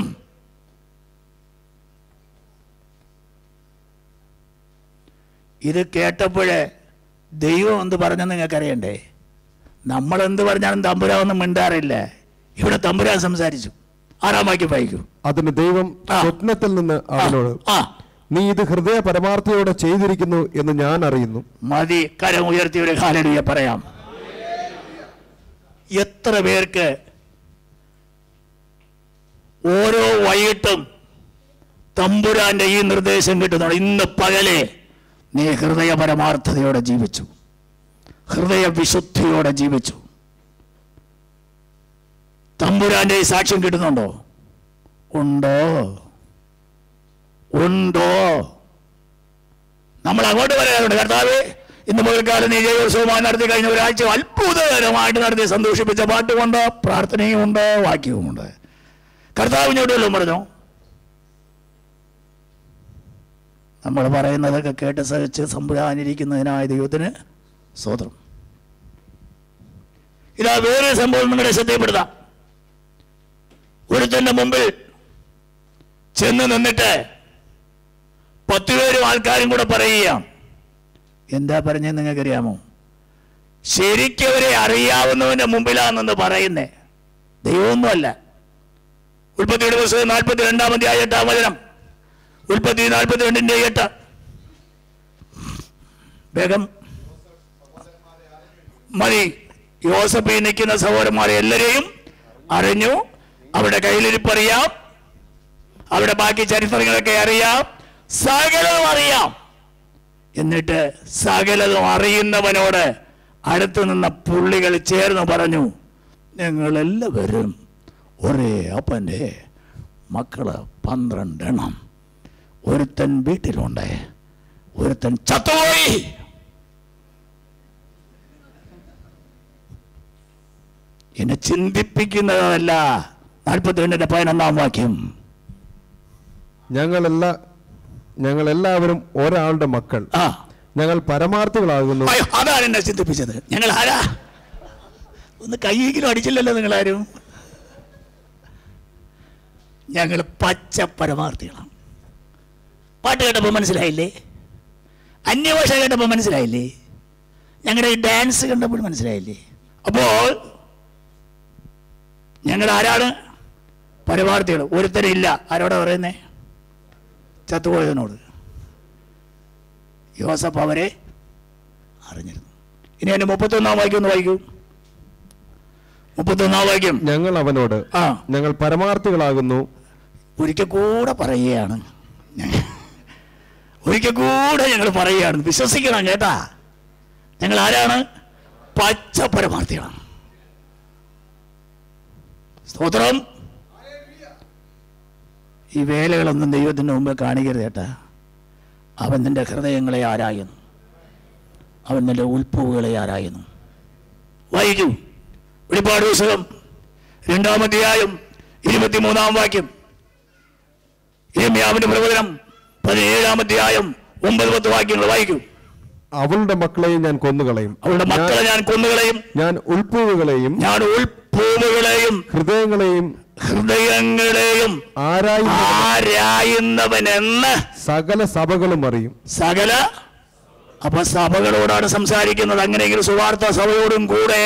ഇത് കേട്ടപ്പോഴേ ദൈവം എന്ത് പറഞ്ഞെന്ന് നിങ്ങൾക്കറിയണ്ടേ നമ്മൾ എന്ത് പറഞ്ഞാലും തമ്പുരാൻ ഒന്നും മിണ്ടാറില്ല ഇവിടെ തമ്പുരാൻ സംസാരിച്ചു ആറാം വാക്യം വായിക്കൂ അതിന് ദൈവം ആ. സ്വപ്നത്തിൽ നിന്ന് ആ, അവനോട് ആ നീ ഇത് ഹൃദയ പരമാർത്ഥയോടെ ചെയ്തിരിക്കുന്നു എന്ന് ഞാൻ അറിയുന്നു മതി കരം ഉയർത്തി ഒരു ഹാലടിയെ പറയാം എത്ര പേർക്ക് ഓരോ വൈകിട്ടും തമ്പുരാന്റെ ഈ നിർദ്ദേശം കിട്ടുന്നുണ്ട് ഇന്ന് പകലെ നീ ഹൃദയ പരമാർത്ഥതയോടെ ജീവിച്ചു ഹൃദയ വിശുദ്ധിയോടെ ജീവിച്ചു തമ്പുരാന്റെ ഈ സാക്ഷ്യം കിട്ടുന്നുണ്ടോ ഉണ്ടോ ഉണ്ടോ നമ്മൾ അങ്ങോട്ട് പറയാറുണ്ട് കർത്താവ് ഇന്ന് മുതൽക്കാലം നീ ജയോത്സവമായി നടത്തി കഴിഞ്ഞ ഒരാഴ്ച അത്ഭുതകരമായിട്ട് നടത്തി സന്തോഷിപ്പിച്ച പാട്ടുമുണ്ട് പ്രാർത്ഥനയുമുണ്ട് വാക്യവുമുണ്ട് കർത്താവ് ഇങ്ങോട്ട് വല്ലതും പറഞ്ഞോ നമ്മൾ പറയുന്നതൊക്കെ കേട്ട് സഹിച്ച് സംഭ്രാനിരിക്കുന്നതിനായ ദൈവത്തിന് സ്വതന്ത്രം ഇതാ വേറെ സംഭവം നിങ്ങളുടെ ശ്രദ്ധയിൽപ്പെടുത്താം ഒരുത്തന്റെ മുമ്പിൽ ചെന്ന് നിന്നിട്ട് പത്ത് പേരും ആൾക്കാരും കൂടെ പറയുക എന്താ പറഞ്ഞെന്ന് നിങ്ങൾക്കറിയാമോ ശരിക്കും അവരെ അറിയാവുന്നവന്റെ മുമ്പിലാണെന്ന് പറയുന്നേ ദൈവമൊന്നുമല്ല ഉൽപ്പത്തിയുടെ പുസ്തകം നാൽപ്പത്തി രണ്ടാമത്തെ ആയ എട്ടാം വചനം ഉൽപ്പത്തി നാൽപ്പത്തി രണ്ടിന്റെ എട്ട് വേഗം മതി യോസഫ് ഈ നിൽക്കുന്ന സഹോദരന്മാരെ എല്ലാരെയും അറിഞ്ഞു അവരുടെ കയ്യിലിരിപ്പ് അറിയാം അവിടെ ബാക്കി ചരിത്രങ്ങളൊക്കെ അറിയാം സകലതും അറിയാം എന്നിട്ട് സകലതും അറിയുന്നവനോട് അടുത്ത് നിന്ന പുള്ളികൾ ചേർന്ന് പറഞ്ഞു ഞങ്ങളെല്ലാവരും ഒരേ അപ്പൻ്റെ മക്കള് പന്ത്രണ്ടെണ്ണം ഒരുത്തൻ വീട്ടിലുണ്ട് ഒരുത്തൻ ചത്തുപോയി എന്നെ ചിന്തിപ്പിക്കുന്നതല്ല നാൽപ്പത്തിരണ്ടിന്റെ പതിനൊന്നാം വാക്യം ഞങ്ങളെല്ലാ ഞങ്ങൾ എല്ലാവരും ഒരാളുടെ മക്കൾ ആ ഞങ്ങൾ പരമാർത്ഥികളാകുന്നു അയ്യോ, അതാണ് എന്നെ ചിന്തിപ്പിച്ചത് ഞങ്ങൾ ആരാ ഒന്ന് കൈയെങ്കിലും അടിച്ചില്ലല്ലോ നിങ്ങളാരും ഞങ്ങൾ പച്ച പരമാർത്ഥികളാണ് പാട്ട് കേട്ടപ്പോൾ മനസ്സിലായില്ലേ അന്യഭാഷ കേട്ടപ്പോൾ മനസ്സിലായില്ലേ ഞങ്ങളുടെ ഈ ഡാൻസ് കണ്ടപ്പോൾ മനസ്സിലായില്ലേ അപ്പോൾ ഞങ്ങൾ ആരാണ് പരമാർത്ഥികൾ ഒരുത്തരില്ല ആരോടാ പറയുന്നേ ചത്തുപോയതിനോട് യോസഫ് അവരെ അറിഞ്ഞിരുന്നു ഇനി എന്റെ മുപ്പത്തൊന്നാം വാക്യം ഒന്ന് വായിക്കൂ മുപ്പത്തൊന്നാം വാക്യം ഞങ്ങൾ അവനോട് ആ ഞങ്ങൾ പരമാർത്ഥികളാകുന്നു ഒരിക്കൽ കൂടെ പറയുകയാണ് ഒരിക്കൽ കൂടെ ഞങ്ങൾ പറയുകയാണ് വിശ്വസിക്കണം കേട്ടാ ഞങ്ങൾ ആരാണ് പച്ച പരമാർത്ഥികളാണ് സ്തോത്രം ഈ വേലകളൊന്നും ദൈവത്തിൻ്റെ മുമ്പ് കാണിക്കരുത് കേട്ടാ അവൻ നിന്റെ ഹൃദയങ്ങളെ ആരായുന്നു അവൻ നിന്റെ ഉൾപ്പുകളെ ആരായുന്നു വായിക്കൂ വെളിപ്പാട് പുസ്തകം രണ്ടാമധ്യായം ഇരുപത്തിമൂന്നാം വാക്യം ഇരമ്യാവിന്റെ പ്രവചനം പതിനേഴാം അധ്യായം ഒമ്പത് പത്ത് വാക്യങ്ങൾ വായിക്കൂ അവളുടെ മക്കളെയും ഞാൻ കൊന്നുകളയും അവരുടെ മക്കളെ ഞാൻ കൊന്നുകളയും ഞാൻ ഉൾപ്പൂവുകളെയും ഞാൻ ഉൾപ്പൂവുകളെയും ഹൃദയങ്ങളെയും ഹൃദയങ്ങളെയും ആരായി ആരായുന്നവനെന്ന് സകല സഭകളും അറിയും സകല അപ്പൊ സഭകളോടാണ് സംസാരിക്കുന്നത് അങ്ങനെയെങ്കിൽ സുവാർത്ത സഭയോടും കൂടെ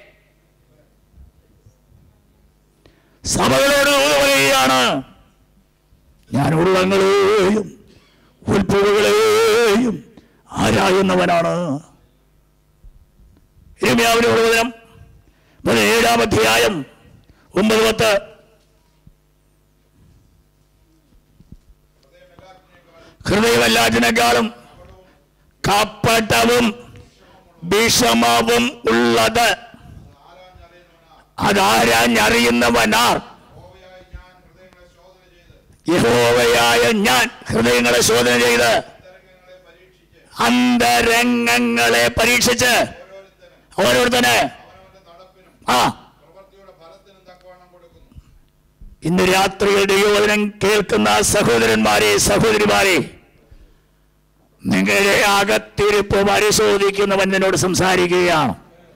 സഭകളോട് ദൂത് പറയുകയാണ് ഞാൻ ഉള്ളങ്ങളെയും ഉൾപ്പുകളെയും ആരായുന്നവനാണ് ഇരമ്യാവിന്റെ പ്രവചനം പതിനേഴാം അധ്യായം ഒമ്പത് പത്ത് ഹൃദയമെല്ലാത്തിനേക്കാളും കപ്പട്ടവും വിഷമവും ഉള്ളത് അതാരാഞ്ഞറിയുന്നവനാർ യഹോവയായ ഞാൻ ഹൃദയങ്ങളെ ശോധന ചെയ്ത് അന്തരംഗങ്ങളെ പരീക്ഷിച്ച് ഓരോരുത്തന് ആ ഇന്ന് രാത്രിയുടെ യുവജനം കേൾക്കുന്ന സഹോദരന്മാരെ സഹോദരിമാരെ നിങ്ങളുടെ അകത്തിരിപ്പ് പരിശോധിക്കുന്നവൻ നിന്നോട് സംസാരിക്കുകയാണ്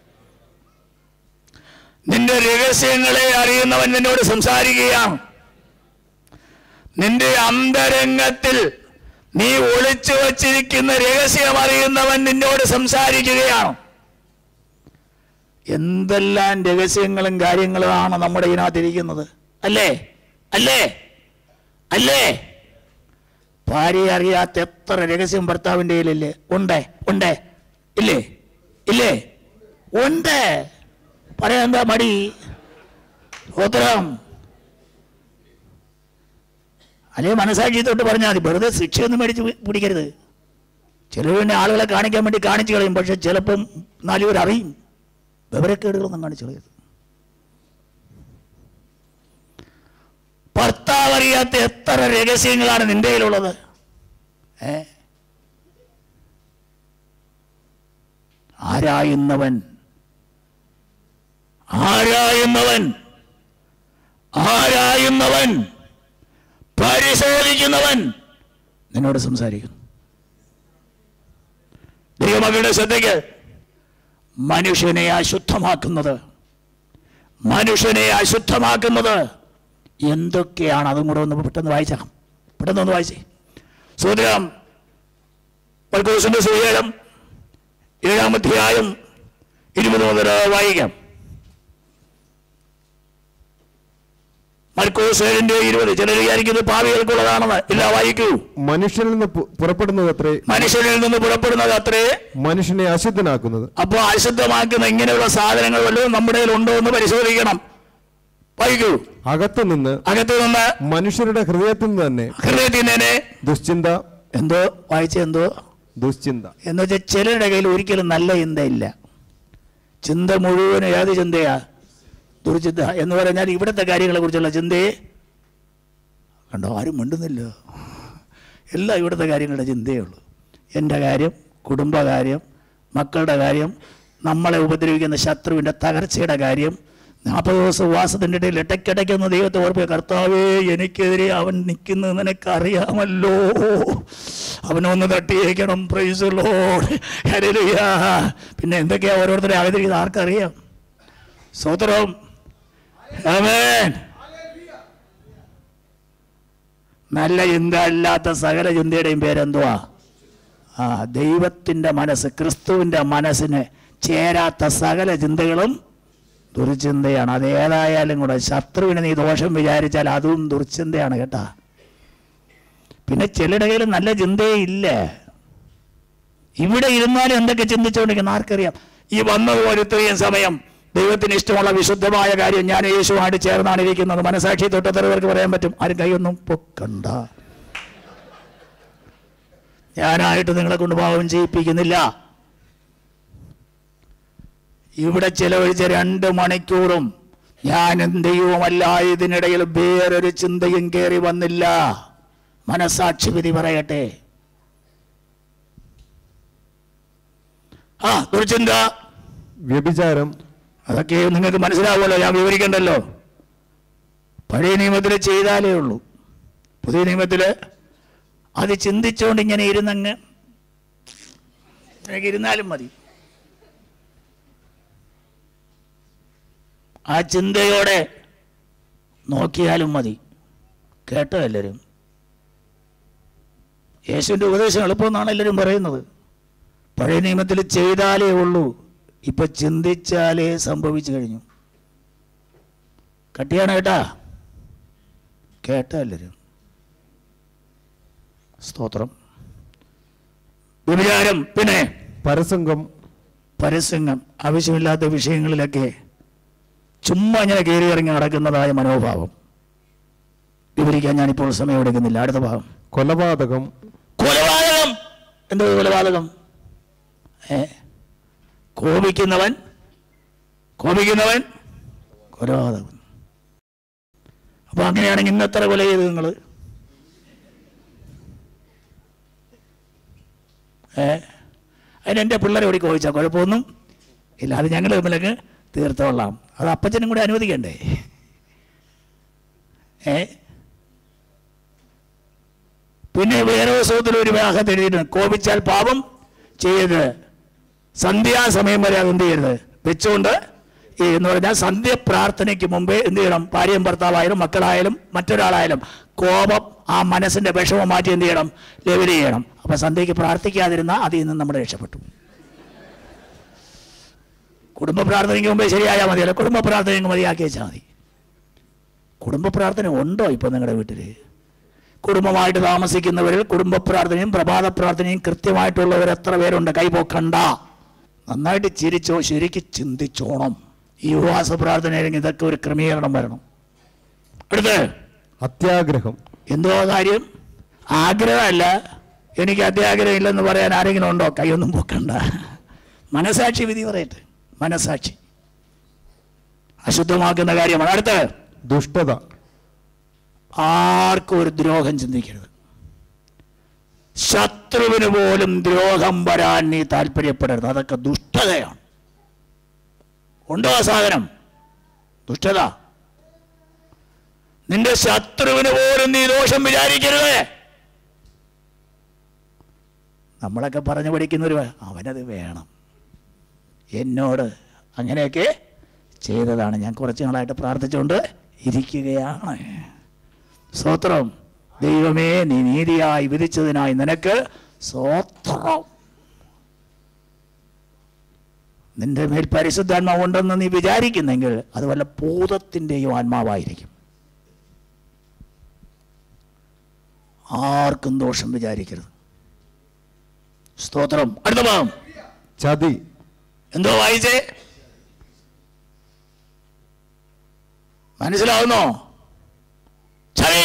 നിന്റെ രഹസ്യങ്ങളെ അറിയുന്നവൻ നിന്നോട് സംസാരിക്കുകയാണ് നിന്റെ അന്തരംഗത്തിൽ നീ ഒളിച്ചു വച്ചിരിക്കുന്ന രഹസ്യം അറിയുന്നവൻ നിന്നോട് സംസാരിക്കുകയാണ് എന്തെല്ലാം രഹസ്യങ്ങളും കാര്യങ്ങളുമാണ് നമ്മുടെ ഇതിനകത്തിരിക്കുന്നത് അല്ലേ അല്ലേ അല്ലേ ഭാര്യയെ അറിയാത്ത എത്ര രഹസ്യം ഭർത്താവിൻ്റെ കയ്യിലില്ലേ ഉണ്ട് ഉണ്ട് ഇല്ലേ ഇല്ലേ ഉണ്ട് പറയാൻ എന്താ മടി ഉത്തരം അല്ലേ മനസ്സാക്ഷി തൊട്ട് പറഞ്ഞാൽ മതി വെറുതെ ശിക്ഷയൊന്നും മേടിച്ച് പി- പിടിക്കരുത് ചിലർ പിന്നെ ആളുകളെ കാണിക്കാൻ വേണ്ടി കാണിച്ചു കളയും പക്ഷെ ചിലപ്പം നാലുപേർ അറിയും വിവരക്കേടുകളൊന്നും കാണിച്ചു കളയരുത് ഭർത്താവ് അറിയാത്ത എത്ര രഹസ്യങ്ങളാണ് നിന്റെ കയ്യിലുള്ളത് ഏ ആരായുന്നവൻ ആരായുന്നവൻ ആരായുന്നവൻ പരിശോധിക്കുന്നവൻ നിന്നോട് സംസാരിക്കുന്നു ദൈവമകളുടെ ശ്രദ്ധയ്ക്ക് മനുഷ്യനെ അശുദ്ധമാക്കുന്നത് മനുഷ്യനെ അശുദ്ധമാക്കുന്നത് എന്തൊക്കെയാണ് അതും കൂടെ ഒന്ന് പെട്ടെന്ന് വായിച്ചാം പെട്ടെന്ന് ഒന്ന് വായിച്ചേ സൂത്രം മർക്കോസിന്റെ സുവിശേഷം ഏഴാം അധ്യായം ഇരുപത് മുതൽ വായിക്കാം മർക്കോസ് ഏഴിന്റെ ഇരുപത് ചിലർ വിചാരിക്കുന്നത് പാവികൾക്കുള്ളതാണെന്ന് ഇല്ല വായിക്കൂ മനുഷ്യനിൽ നിന്ന് പു- പുറപ്പെടുന്നത് അത്രേ മനുഷ്യനിൽ നിന്ന് പുറപ്പെടുന്നത് അത്രേ മനുഷ്യനെ അശുദ്ധനാക്കുന്നത് അപ്പോൾ അശുദ്ധമാക്കുന്ന ഇങ്ങനെയുള്ള സാധനങ്ങൾ വല്ലതും നമ്മുടെ കയ്യിൽ ഉണ്ടോ എന്ന് പരിശോധിക്കണം വായിക്കൂ അകത്തു നിന്ന് അകത്തു നിന്ന് മനുഷ്യരുടെ ഹൃദയത്തിൽ നിന്ന് തന്നെ ഹൃദയത്തിനെ ദുശ്ചിന്ത എന്തോ വായിച്ച എന്തോ ദുശ്ചിന്ത എന്ന് വെച്ചാൽ ചിലരുടെ കയ്യിൽ ഒരിക്കലും നല്ല ചിന്തയില്ല ചിന്ത മുഴുവനും ഏത് ചിന്തയാ ദുർചിന്ത എന്ന് പറഞ്ഞാൽ ഇവിടുത്തെ കാര്യങ്ങളെ കുറിച്ചുള്ള ചിന്തയെ കണ്ടോ ആരും മിണ്ടുന്നില്ല എല്ലാം ഇവിടുത്തെ കാര്യങ്ങളുടെ ചിന്തയേ ഉള്ളൂ എൻ്റെ കാര്യം കുടുംബകാര്യം മക്കളുടെ കാര്യം നമ്മളെ ഉപദ്രവിക്കുന്ന ശത്രുവിൻ്റെ തകർച്ചയുടെ കാര്യം നാൽപ്പത് ദിവസം ഉപവാസത്തിൻ്റെ ഇടയിൽ ഇടയ്ക്കിടയ്ക്കൊന്ന് ദൈവത്തെ ഓർപ്പിക്കുക കർത്താവേ എനിക്കെതിരെ അവൻ നിൽക്കുന്നത് നിനക്കറിയാമല്ലോ അവനൊന്ന് തട്ടിയേക്കണം പ്രൈസ് ലോഡ് ഹല്ലേലൂയ പിന്നെ എന്തൊക്കെയാ ഓരോരുത്തരെ അവതരിക്കുന്നത് ആർക്കറിയാം സ്വതന്ത്രം ആമേൻ നല്ല ചിന്ത അല്ലാത്ത സകല ചിന്തയുടെയും പേരെന്തുവാ ആ ദൈവത്തിൻ്റെ മനസ്സ് ക്രിസ്തുവിൻ്റെ മനസ്സിന് ചേരാത്ത സകല ചിന്തകളും ദുർചിന്തയാണ് അത് ഏതായാലും കൂടെ ശത്രുവിന് നീ ദോഷം വിചാരിച്ചാൽ അതും ദുർചിന്തയാണ് കേട്ടാ പിന്നെ ചിലരുടെ കയ്യിൽ നല്ല ചിന്തയേ ഇല്ല ഇവിടെ ഇരുന്നാലും എന്തൊക്കെ ചിന്തിച്ചുകൊണ്ടിരിക്കുന്ന ആർക്കറിയാം ഈ വന്നതുപോലെ ഇത്രയും സമയം ദൈവത്തിന് ഇഷ്ടമുള്ള വിശുദ്ധമായ കാര്യം ഞാൻ യേശുവായിട്ട് ചേർന്നാണ് ഇരിക്കുന്നത് മനസാക്ഷി തൊട്ടത്ര പേർക്ക് പറയാൻ പറ്റും ആരും കൈയൊന്നും പൊക്കണ്ട ഞാനായിട്ട് നിങ്ങളെ കൊണ്ട് പാവം ചെയ്യിപ്പിക്കുന്നില്ല ഇവിടെ ചിലവഴിച്ച രണ്ട് മണിക്കൂറും ഞാൻ ദൈവമല്ല ഇതിനിടയിൽ വേറൊരു ചിന്തയും കയറി വന്നില്ല മനസാക്ഷി വിധി പറയട്ടെ ആ ദുർചിന്ത വ്യഭിചാരം അതൊക്കെ നിങ്ങൾക്ക് മനസ്സിലാവുമല്ലോ ഞാൻ വിവരിക്കണ്ടല്ലോ പഴയ നിയമത്തിൽ ചെയ്താലേ ഉള്ളൂ പുതിയ നിയമത്തിൽ അത് ചിന്തിച്ചുകൊണ്ട് ഇങ്ങനെ ഇരുന്നങ്ങ് എനിക്ക് ഇരുന്നാലും മതി ആ ചിന്തയോടെ നോക്കിയാലും മതി കേട്ടോ എല്ലാവരും യേശുവിൻ്റെ ഉപദേശം എളുപ്പമെന്നാണ് എല്ലാവരും പറയുന്നത് പഴയ നിയമത്തിൽ ചെയ്താലേ ഉള്ളൂ ഇപ്പൊ ചിന്തിച്ചാലേ സംഭവിച്ചു കഴിഞ്ഞു കട്ടിയാണ് കേട്ടാ കേട്ട എല്ലാവരും സ്തോത്രം വ്യഭിചാരം പിന്നെ പരസംഗം പരസ്യങ്ങൾ ആവശ്യമില്ലാത്ത വിഷയങ്ങളിലൊക്കെ ചുമ്മാ ഇങ്ങനെ കയറി ഇറങ്ങി നടക്കുന്നതായ മനോഭാവം വിവരിക്കാൻ ഞാനിപ്പോൾ സമയം എടുക്കുന്നില്ല അടുത്ത ഭാഗം കൊലപാതകം കൊലപാതകം എന്തോ കൊലപാതകം ഏ കോപിക്കുന്നവൻ കോപിക്കുന്നവൻ കൊലപാതകം അപ്പൊ അങ്ങനെയാണെങ്കിൽ ഇന്ന് എത്ര കൊല ചെയ്തു നിങ്ങൾ ഏ അതിന് എൻ്റെ പിള്ളേരെ ഓടി കോപിച്ചാൽ കുഴപ്പമൊന്നും ഇല്ല അത് ഞങ്ങൾ തമ്മിലൊക്കെ തീർത്തോളാം അത് അപ്പച്ചനും കൂടെ അനുവദിക്കണ്ടേ ഏ പിന്നെ വേറെ പുസ്തകത്തിൽ ഒരു വിവാഹത്തിൽ എഴുതിയിട്ടുണ്ട് കോപിച്ചാൽ പാപം ചെയ്യരുത് സന്ധ്യാസമയം വരെ അത് എന്ത് ചെയ്യരുത് വെച്ചുകൊണ്ട് ഈ എന്ന് പറഞ്ഞാൽ സന്ധ്യ പ്രാർത്ഥനയ്ക്ക് മുമ്പേ എന്ത് ചെയ്യണം ഭാര്യയും ഭർത്താവായാലും മക്കളായാലും മറ്റൊരാളായാലും കോപം ആ മനസ്സിന്റെ വിഷമം മാറ്റി എന്ത് ചെയ്യണം ലെവൽ ചെയ്യണം അപ്പൊ സന്ധ്യയ്ക്ക് പ്രാർത്ഥിക്കാതിരുന്ന അതിൽ നിന്ന് നമ്മൾ രക്ഷപ്പെട്ടു കുടുംബ പ്രാർത്ഥനയ്ക്ക് മുമ്പേ ശരിയായാൽ മതിയല്ലോ കുടുംബ പ്രാർത്ഥനയ്ക്ക് മതിയാക്കി വെച്ചാൽ മതി കുടുംബ പ്രാർത്ഥന ഉണ്ടോ ഇപ്പൊ നിങ്ങളുടെ വീട്ടില് കുടുംബമായിട്ട് താമസിക്കുന്നവരിൽ കുടുംബ പ്രാർത്ഥനയും പ്രഭാത പ്രാർത്ഥനയും കൃത്യമായിട്ടുള്ളവർ എത്ര പേരുണ്ട് കൈപോക്കണ്ട നന്നായിട്ട് ചിരിച്ചോ ശരിക്ക് ചിന്തിച്ചോണം ഈ ഉപവാസ പ്രാർത്ഥനയിലെങ്കിൽ ഇതൊക്കെ ഒരു ക്രമീകരണം വരണം അടുത്ത് അത്യാഗ്രഹം എന്തോ കാര്യം ആഗ്രഹമല്ല എനിക്ക് അത്യാഗ്രഹം ഇല്ലെന്ന് പറയാൻ ആരെങ്കിലും ഉണ്ടോ കൈയൊന്നും പൊക്കണ്ട മനസാക്ഷി വിധി പറയട്ടെ മനസാക്ഷി അശുദ്ധമാക്കുന്ന കാര്യമാണ് അടുത്ത് ദുഷ്ടത ആർക്കും ഒരു ദ്രോഹം ചിന്തിക്കരുത് ശത്രുവിന് പോലും ദ്രോഹം വരാൻ നീ താല്പര്യപ്പെടരുത് അതൊക്കെ ദുഷ്ടതയാണ് ഉണ്ടോ ആ സാധനം ദുഷ്ടത നിന്റെ ശത്രുവിന് പോലും നീ ദോഷം വിചാരിക്കരുത് നമ്മളൊക്കെ പറഞ്ഞു പഠിക്കുന്നൊരു അവനത് വേണം എന്നോട് അങ്ങനെയൊക്കെ ചെയ്തതാണ് ഞാൻ കുറച്ച് നാളായിട്ട് പ്രാർത്ഥിച്ചുകൊണ്ട് ഇരിക്കുകയാണ് സ്തോത്രം ദൈവമേ നീ നീതിയായി വിധിച്ചതിനായി നിനക്ക് സ്തോത്രം നിന്റെ മേൽ പരിശുദ്ധാത്മാവ് ഉണ്ടെന്ന് നീ വിചാരിക്കുന്നെങ്കിൽ അത് വല്ല ഭൂതത്തിൻ്റെയും ആത്മാവായിരിക്കും ആർക്കും ദോഷം വിചാരിക്കരുത് സ്തോത്രം അടുത്ത ഭാഗം ചതി എന്തോ വായിച്ചേ മനസ്സിലാവുന്നോ ചതി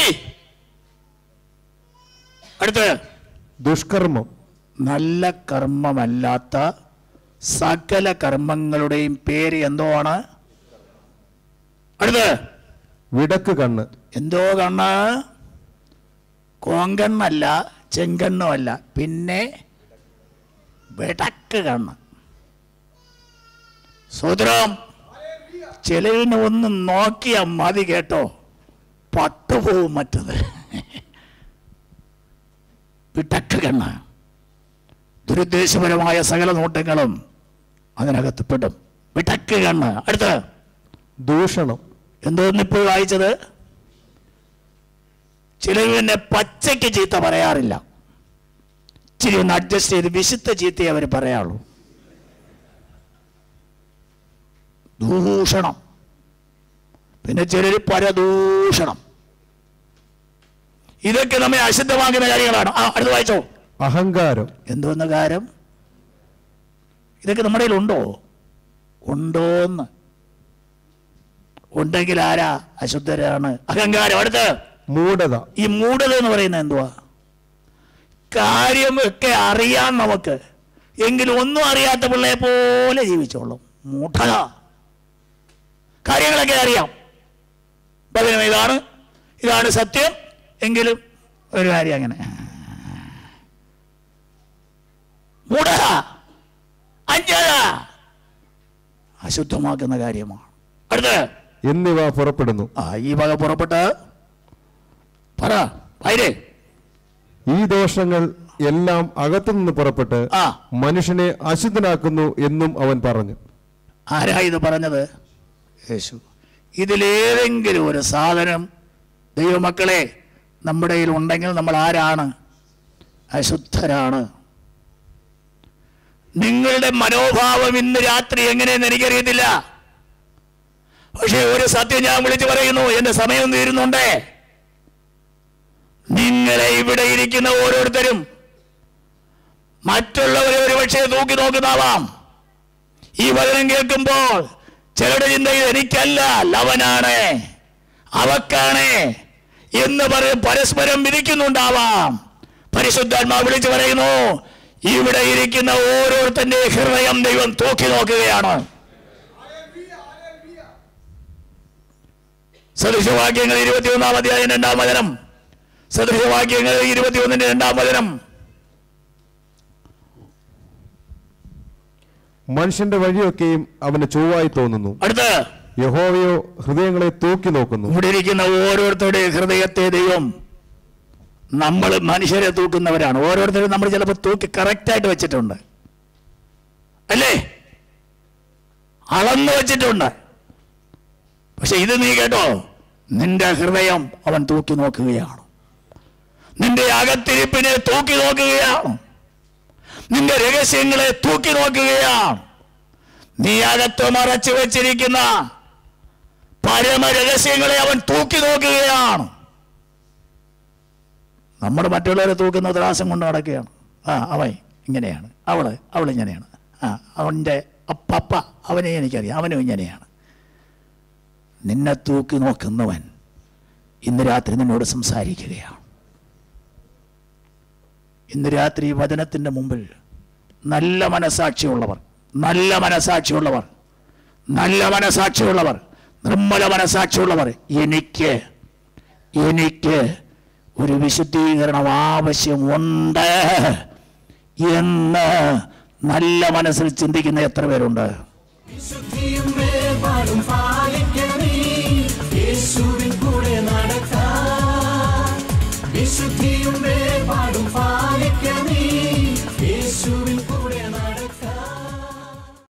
അടുത്ത് ദുഷ്കർമ്മം നല്ല കർമ്മമല്ലാത്ത സകല കർമ്മങ്ങളുടെയും പേര് എന്തോ ആണ് അടുത്ത് വിടക്ക് കണ്ണ് എന്തോ കണ്ണ് കോങ്കണ്ണല്ല ചെങ്കണ്ണുമല്ല പിന്നെ വെടക്ക് കണ്ണ് സൂത്രം ചിലവിന് ഒന്ന് നോക്കിയാ മതി കേട്ടോ പട്ടുപോവും മറ്റത് വിടക്ക് കണ്ണ് ദുരുദ്ദേശപരമായ സകല നോട്ടങ്ങളും അതിനകത്ത് പെടും വിടക്ക് കണ്ണ് അടുത്ത് ദൂഷണം എന്തോന്നിപ്പോൾ വായിച്ചത് ചിലർ പിന്നെ പച്ചയ്ക്ക് ചീത്ത പറയാറില്ല ഇച്ചിരി ഒന്ന് അഡ്ജസ്റ്റ് ചെയ്ത് വിശുദ്ധ ചീത്തയെ അവർ പറയാറുള്ളൂ ദൂഷണം പിന്നെ ചിലർ പരദൂഷണം ഇതൊക്കെ നമ്മെ അശുദ്ധമാക്കുന്ന കാര്യങ്ങളാണ് ആ അടുത്ത് വായിച്ചോ അഹങ്കാരം എന്തോന്ന കാര്യം ഇതൊക്കെ നമ്മുടെ കയ്യിൽ ഉണ്ടോ ഉണ്ടോന്ന് ഉണ്ടെങ്കിൽ ആരാ അശുദ്ധരാണ് അഹങ്കാരം അടുത്ത് മൂഢത ഈ മൂഢത എന്ന് പറയുന്നത് എന്തുവാ കാര്യമൊക്കെ അറിയാം നമുക്ക് എങ്കിലും ഒന്നും അറിയാത്ത പിള്ളയെ പോലെ ജീവിച്ചോളും മൂഢത കാര്യങ്ങളൊക്കെ അറിയാം ഭജനം ഇതാണ് ഇതാണ് സത്യം എങ്കിലും ഒരു കാര്യം അങ്ങനെ മൂഢത അജ്ഞത അശുദ്ധമാക്കുന്ന കാര്യമാണ് അടുത്ത് എന്നിവ പുറപ്പെടുന്നു ആ ഈ വക പുറപ്പെട്ട് പറ പൈരേ ഈ ദോഷങ്ങൾ എല്ലാം അകത്തുനിന്ന് പുറപ്പെട്ട് ആ മനുഷ്യനെ അശുദ്ധനാക്കുന്നു എന്നും അവൻ പറഞ്ഞു ആരാ ഇത് പറഞ്ഞത് യേശു ഇതിലേതെങ്കിലും ഒരു സാധനം ദൈവമക്കളെ നമ്മുടെ കയ്യിൽ ഉണ്ടെങ്കിൽ നമ്മൾ ആരാണ് അശുദ്ധരാണ് നിങ്ങളുടെ മനോഭാവം ഇന്ന് രാത്രി എങ്ങനെയെന്ന് എനിക്കറിയത്തില്ല പക്ഷേ ഒരു സത്യം ഞാൻ വിളിച്ചു പറയുന്നു എന്റെ സമയം തീരുന്നുണ്ടേ നിങ്ങളെ ഇവിടെ ഇരിക്കുന്ന ഓരോരുത്തരും മറ്റുള്ളവരെ ഒരുപക്ഷെ തൂക്കി നോക്കുന്നതാവാം ഈ വചനം കേൾക്കുമ്പോൾ ചിലരുടെ ചിന്തയിൽ എനിക്കല്ല ലവനാണ് അവക്കാണ് എന്ന് പറയും പരസ്പരം വിധിക്കുന്നുണ്ടാവാം പരിശുദ്ധാത്മാ വിളിച്ചു പറയുന്നു ഇവിടെ ഇരിക്കുന്ന ഓരോരുത്തന്റെ ഹൃദയം ദൈവം തൂക്കി നോക്കുകയാണ് സദൃശവാക്യങ്ങൾ ഇരുപത്തിയൊന്നാം അധ്യായം രണ്ടാം വചനം സദൃശവാക്യങ്ങൾ ഇരുപത്തിയൊന്നിന്റെ രണ്ടാം വചനം മനുഷ്യന്റെ വഴിയൊക്കെയും അവന് ചൊവ്വായി തോന്നുന്നു അടുത്ത് യഹോവയോ ഹൃദയങ്ങളെ തൂക്കി നോക്കുന്നു ഇവിടെ ഇരിക്കുന്ന ഓരോരുത്തരുടെ ഹൃദയത്തെ ദൈവം നമ്മൾ മനുഷ്യരെ തൂക്കുന്നവരാണ് ഓരോരുത്തരും നമ്മൾ ചിലപ്പോൾ തൂക്കി കറക്റ്റായിട്ട് വെച്ചിട്ടുണ്ട് അല്ലേ അളന്നു വെച്ചിട്ടുണ്ട് പക്ഷെ ഇത് നീ കേട്ടോ നിന്റെ ഹൃദയം അവൻ തൂക്കി നോക്കുകയാണ് നിന്റെ അകത്തിരിപ്പിനെ തൂക്കി നോക്കുകയാണ് നിന്റെ രഹസ്യങ്ങളെ തൂക്കി നോക്കുകയാണ് നീ അകത്ത് മറച്ചു വെച്ചിരിക്കുന്ന പരമരഹസ്യങ്ങളെ അവൻ തൂക്കി നോക്കുകയാണ് നമ്മൾ മറ്റുള്ളവരെ തൂക്കുന്ന ത്രാസം കൊണ്ട് നടക്കുകയാണ് ആ അവൻ ഇങ്ങനെയാണ് അവള് അവൾ ഇങ്ങനെയാണ് ആ അവൻ്റെ അപ്പപ്പ അവനെ എനിക്കറിയാം അവനും ഇങ്ങനെയാണ് നിന്നെ തൂക്കി നോക്കുന്നവൻ ഇന്ന് രാത്രി നിന്നോട് സംസാരിക്കുകയാണ് ഇന്ന് രാത്രി വചനത്തിൻ്റെ മുമ്പിൽ നല്ല മനസാക്ഷിയുള്ളവർ നല്ല മനസാക്ഷിയുള്ളവർ നല്ല മനസാക്ഷിയുള്ളവർ നിർമ്മല മനസാക്ഷിയുള്ളവർ എനിക്ക് എനിക്ക് ഒരു വിശുദ്ധീകരണം ആവശ്യമുണ്ട് എന്ന് നല്ല മനസ്സിൽ ചിന്തിക്കുന്ന എത്ര പേരുണ്ട് വിശുദ്ധിയും വേർപാടും പാ